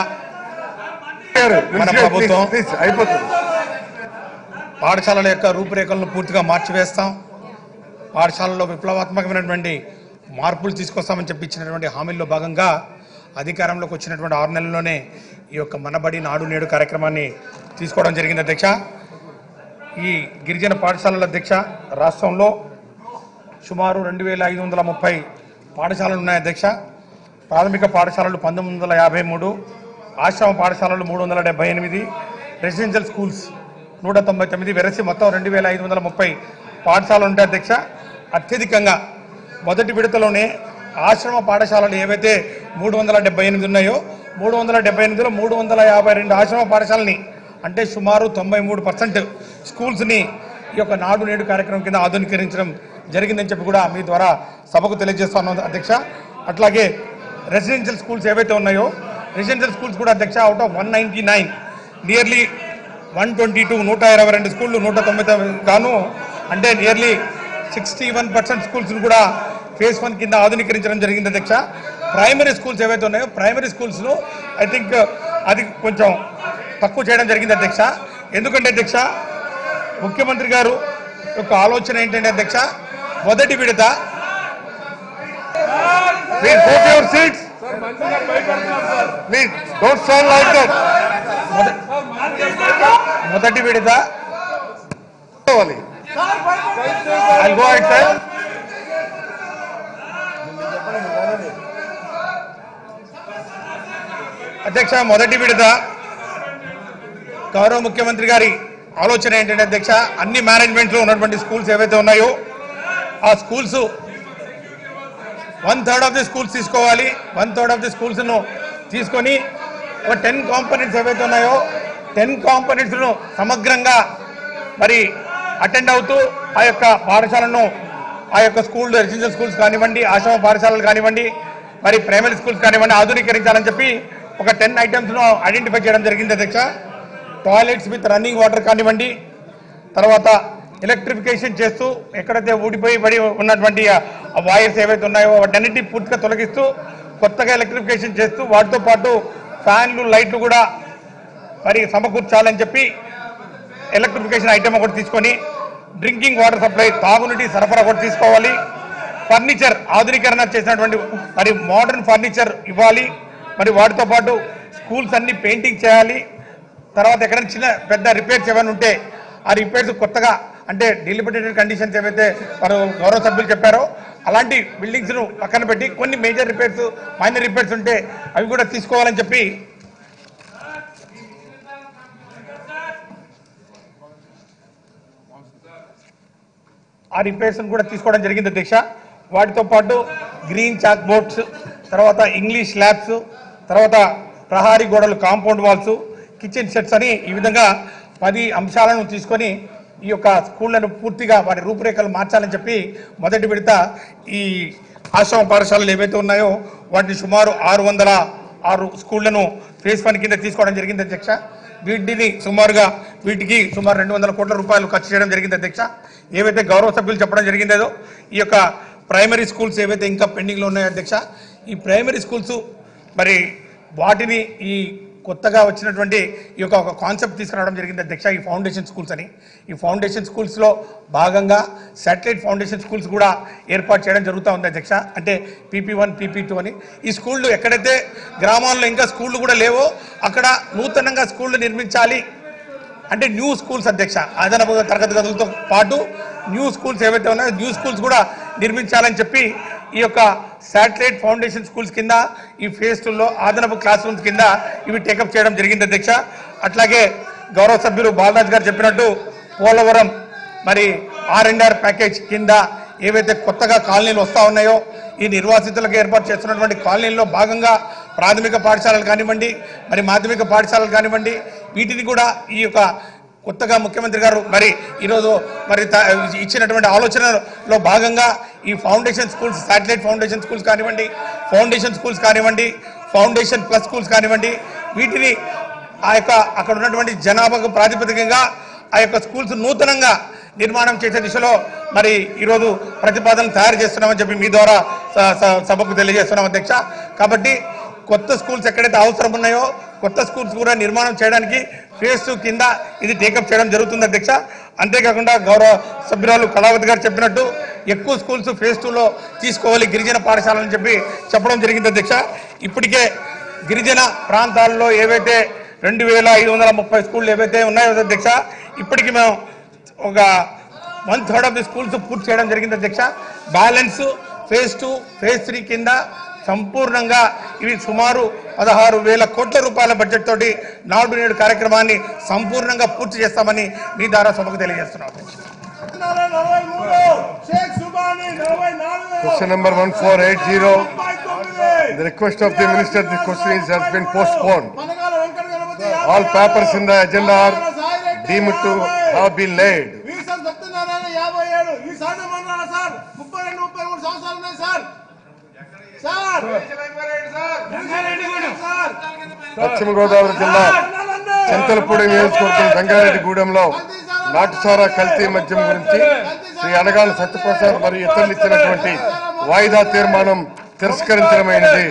మన ప్రభుత్వం అయిపోతుంది పాఠశాలల యొక్క రూపురేఖలను పూర్తిగా మార్చివేస్తాం పాఠశాలలో విప్లవాత్మకమైనటువంటి మార్పులు తీసుకొస్తామని చెప్పి ఇచ్చినటువంటి హామీల్లో భాగంగా అధికారంలోకి వచ్చినటువంటి ఆరు నెలల్లోనే ఈ యొక్క మనబడి నాడు నేడు కార్యక్రమాన్ని తీసుకోవడం జరిగింది అధ్యక్ష ఈ గిరిజన పాఠశాలల అధ్యక్ష రాష్ట్రంలో సుమారు రెండు వేల ఐదు వందల ముప్పై పాఠశాలలు ఉన్నాయి అధ్యక్ష ప్రాథమిక పాఠశాలలు పంతొమ్మిది వందల యాభై మూడు ఆశ్రమ పాఠశాలలు మూడు వందల డెబ్బై ఎనిమిది రెసిడెన్షియల్ స్కూల్స్ నూట తొంభై తొమ్మిది వెరసి మొత్తం రెండు వేల ఐదు వందల ముప్పై పాఠశాలలు ఉంటాయి అధ్యక్ష అత్యధికంగా మొదటి విడతలోనే ఆశ్రమ పాఠశాలలు ఏవైతే మూడు వందల డెబ్బై ఎనిమిది ఉన్నాయో మూడు వందల డెబ్బై ఎనిమిదిలో మూడు వందల యాభై రెండు ఆశ్రమ పాఠశాలని అంటే సుమారు తొంభై మూడు పర్సెంట్ స్కూల్స్ని ఈ యొక్క నాడు నేడు కార్యక్రమం కింద ఆధునీకరించడం జరిగిందని చెప్పి కూడా మీ ద్వారా సభకు తెలియజేస్తున్నాను అధ్యక్ష అట్లాగే రెసిడెన్షియల్ స్కూల్స్ ఏవైతే ఉన్నాయో రెసిడెన్షియల్ స్కూల్స్ కూడా అధ్యక్ష out of one ninety nine nearly one twenty two నూట ఇరవై రెండు స్కూళ్ళు నూట తొంభై తొమ్మిది గాను అంటే nearly sixty one percent schools కూడా ఫేజ్ వన్ కింద ఆధునీకరించడం జరిగింది అధ్యక్ష ప్రైమరీ స్కూల్స్ ఏవైతే ఉన్నాయో ప్రైమరీ స్కూల్స్లో ఐ థింక్ అది కొంచెం తక్కువ చేయడం జరిగింది అధ్యక్ష ఎందుకంటే అధ్యక్ష ముఖ్యమంత్రి గారు యొక్క ఆలోచన ఏంటంటే అధ్యక్ష మొదటి విడత please take your seats please don't stand like that మొదటి విడత I'll go ahead, sir. అధ్యక్ష మొదటి విడత గౌరవ ముఖ్యమంత్రి గారి ఆలోచన ఏంటంటే అధ్యక్ష అన్ని మేనేజ్మెంట్లో ఉన్నటువంటి స్కూల్స్ ఏవైతే ఉన్నాయో ఆ schools one third of the schools తీసుకోవాలి వన్ థర్డ్ ఆఫ్ ది స్కూల్స్ను తీసుకొని ఒక టెన్ కాంపనెంట్స్ ఏవైతే ఉన్నాయో టెన్ కాంపనెంట్స్ను సమగ్రంగా మరి అటెండ్ అవుతూ ఆ యొక్క పాఠశాలను ఆ యొక్క స్కూల్ రెసిడెన్షియల్ స్కూల్స్ కానివ్వండి ఆశ్రమ పాఠశాలలు కానివ్వండి మరి ప్రైమరీ స్కూల్స్ కానివ్వండి ఆధునీకరించాలని చెప్పి ఒక టెన్ ఐటమ్స్ను ఐడెంటిఫై చేయడం జరిగింది అధ్యక్ష టాయిలెట్స్ విత్ రన్నింగ్ వాటర్ కానివ్వండి తర్వాత ఎలక్ట్రిఫికేషన్ చేస్తూ ఎక్కడైతే ఊడిపోయి పడి ఉన్నటువంటి ఆ వైర్స్ ఏవైతే ఉన్నాయో వాటన్నిటి పూర్తిగా తొలగిస్తూ కొత్తగా ఎలక్ట్రిఫికేషన్ చేస్తూ వాటితో పాటు ఫ్యాన్లు లైట్లు కూడా మరి సమకూర్చాలని చెప్పి ఎలక్ట్రిఫికేషన్ ఐటమ్ ఒకటి తీసుకొని డ్రింకింగ్ వాటర్ సప్లై తాగునీటి సరఫరా ఒకటి తీసుకోవాలి ఫర్నిచర్ ఆధునీకరణ చేసినటువంటి మరి మోడర్న్ ఫర్నిచర్ ఇవ్వాలి మరి వాటితో పాటు స్కూల్స్ అన్ని పెయింటింగ్ చేయాలి తర్వాత ఎక్కడైనా చిన్న పెద్ద రిపేర్స్ ఏమైనా ఉంటే ఆ రిపేర్స్ కొత్తగా అంటే డిలిమిటెడ్ కండిషన్స్ ఏవైతే వారు గౌరవ సభ్యులు చెప్పారో అలాంటి బిల్డింగ్స్ను పక్కన పెట్టి కొన్ని మేజర్ రిపేర్స్ మైనర్ రిపేర్స్ ఉంటే అవి కూడా తీసుకోవాలని చెప్పి ఆ రిపేర్స్ కూడా తీసుకోవడం జరిగింది అధ్యక్ష వాటితో పాటు గ్రీన్ చాక్ బోర్డ్స్ తర్వాత ఇంగ్లీష్ ల్యాబ్స్ తర్వాత ప్రహారీ గోడలు కాంపౌండ్ వాల్స్ కిచెన్ సెట్స్ అని ఈ విధంగా పది అంశాలను తీసుకొని ఈ యొక్క స్కూళ్లను పూర్తిగా వాటి రూపురేఖలు మార్చాలని చెప్పి మొదటి విడత ఈ ఆశ్రమ పాఠశాలలు ఏవైతే ఉన్నాయో వాటిని సుమారు ఆరు వందల ఆరు స్కూళ్లను ఫేస్ వన్ కింద తీసుకోవడం జరిగింది అధ్యక్ష వీటిని సుమారుగా వీటికి సుమారు రెండు వందల కోట్ల రూపాయలు ఖర్చు చేయడం జరిగింది అధ్యక్ష ఏవైతే గౌరవ సభ్యులు చెప్పడం జరిగిందో ఈ యొక్క ప్రైమరీ స్కూల్స్ ఏవైతే ఇంకా పెండింగ్లో ఉన్నాయో అధ్యక్ష ఈ ప్రైమరీ స్కూల్స్ మరి వాటిని ఈ కొత్తగా వచ్చినటువంటి ఈ యొక్క ఒక కాన్సెప్ట్ తీసుకురావడం జరిగింది అధ్యక్ష ఈ ఫౌండేషన్ స్కూల్స్ అని ఈ ఫౌండేషన్ స్కూల్స్లో భాగంగా శాటిలైట్ ఫౌండేషన్ స్కూల్స్ కూడా ఏర్పాటు చేయడం జరుగుతూ ఉంది అధ్యక్ష అంటే పీపీ వన్ పీపీ టూ అని ఈ స్కూళ్ళు ఎక్కడైతే గ్రామాల్లో ఇంకా స్కూళ్ళు కూడా లేవో అక్కడ నూతనంగా స్కూళ్ళు నిర్మించాలి అంటే న్యూ స్కూల్స్ అధ్యక్ష అదనపు తరగతి గదులతో పాటు న్యూ స్కూల్స్ ఏవైతే ఉన్నాయో న్యూ స్కూల్స్ కూడా నిర్మించాలని చెప్పి ఈ యొక్క శాటిలైట్ ఫౌండేషన్ స్కూల్స్ కింద ఈ ఫేజ్ టూలో అదనపు క్లాస్ రూమ్స్ కింద ఇవి టేకప్ చేయడం జరిగింది అధ్యక్ష అట్లాగే గౌరవ సభ్యులు బాలరాజ్ గారు చెప్పినట్టు పోలవరం మరి ఆర్ అండ్ ఆర్ ప్యాకేజ్ కింద ఏవైతే కొత్తగా కాలనీలు వస్తూ ఉన్నాయో ఈ నిర్వాసితులకు ఏర్పాటు చేస్తున్నటువంటి కాలనీల్లో భాగంగా ప్రాథమిక పాఠశాలలు కానివ్వండి మరి మాధ్యమిక పాఠశాలలు కానివ్వండి వీటిని కూడా ఈ యొక్క కొత్తగా ముఖ్యమంత్రి గారు మరి ఈరోజు మరి త- ఇచ్చినటువంటి ఆలోచనలో భాగంగా ఈ foundation schools satellite foundation schools కానివ్వండి ఫౌండేషన్ స్కూల్స్ కానివ్వండి ఫౌండేషన్ ప్లస్ స్కూల్స్ కానివ్వండి వీటిని ఆ యొక్క అక్కడ ఉన్నటువంటి జనాభాకు ప్రాతిపదికగా ఆ యొక్క స్కూల్స్ నూతనంగా నిర్మాణం చేసే దిశలో మరి ఈరోజు ప్రతిపాదనలు తయారు చేస్తున్నామని చెప్పి మీ ద్వారా స- స- సభకు తెలియజేస్తున్నాం అధ్యక్ష కాబట్టి కొత్త స్కూల్స్ ఎక్కడైతే అవసరం ఉన్నాయో కొత్త స్కూల్స్ కూడా నిర్మాణం చేయడానికి ఫేజ్ టూ కింద ఇది టేకప్ చేయడం జరుగుతుంది అధ్యక్ష అంతేకాకుండా గౌరవ సభ్యురాలు కళావతి గారు చెప్పినట్టు ఎక్కువ స్కూల్స్ ఫేజ్ టూలో తీసుకోవాలి గిరిజన పాఠశాలని చెప్పి చెప్పడం జరిగింది అధ్యక్ష ఇప్పటికే గిరిజన ప్రాంతాల్లో ఏవైతే రెండు వేల ఐదు వందల ముప్పై స్కూళ్ళు ఏవైతే ఉన్నాయో అధ్యక్ష ఇప్పటికి మేము ఒక one third of the schools పూర్తి చేయడం జరిగింది అధ్యక్ష balance phase two phase three కింద సంపూర్ణంగా ఇవి సుమారు పదహారు వేల కోట్ల రూపాయల బడ్జెట్ తోటి నాడు నేడు కార్యక్రమాన్ని సంపూర్ణంగా పూర్తి చేస్తామని మీ ద్వారా సభకు తెలియజేస్తున్నాం అధ్యక్ష నలభై మూడు షేక్ సుబాని నలభై నాలుగు Question number 1480. The request of the minister, the question is, has been postponed. పనగాల Venkata Ganapati All papers in the agenda are deemed to have been laid. వీసం Satyanarayana యాభై ఏడు ఈ సాటి మండలాల సార్ ముప్పై రెండు ముప్పై మూడు సంవత్సరాలు ఉన్నాయి సార్ సార్ సార్ పశ్చిమ గోదావరి జిల్లా చింతలపూడి నియోజకవర్గం రంగారెడ్డిగూడెంలో నాటుసారా కల్తీ మద్యం గురించి శ్రీ అడగాల సత్యప్రసాద్ మరియు ఇతరులు ఇచ్చినటువంటి వాయిదా తీర్మానం తిరస్కరించడమైనది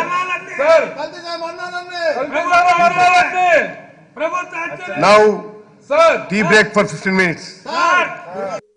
కల్తీ సార్ మన్నానండి Now, tea break for fifteen minutes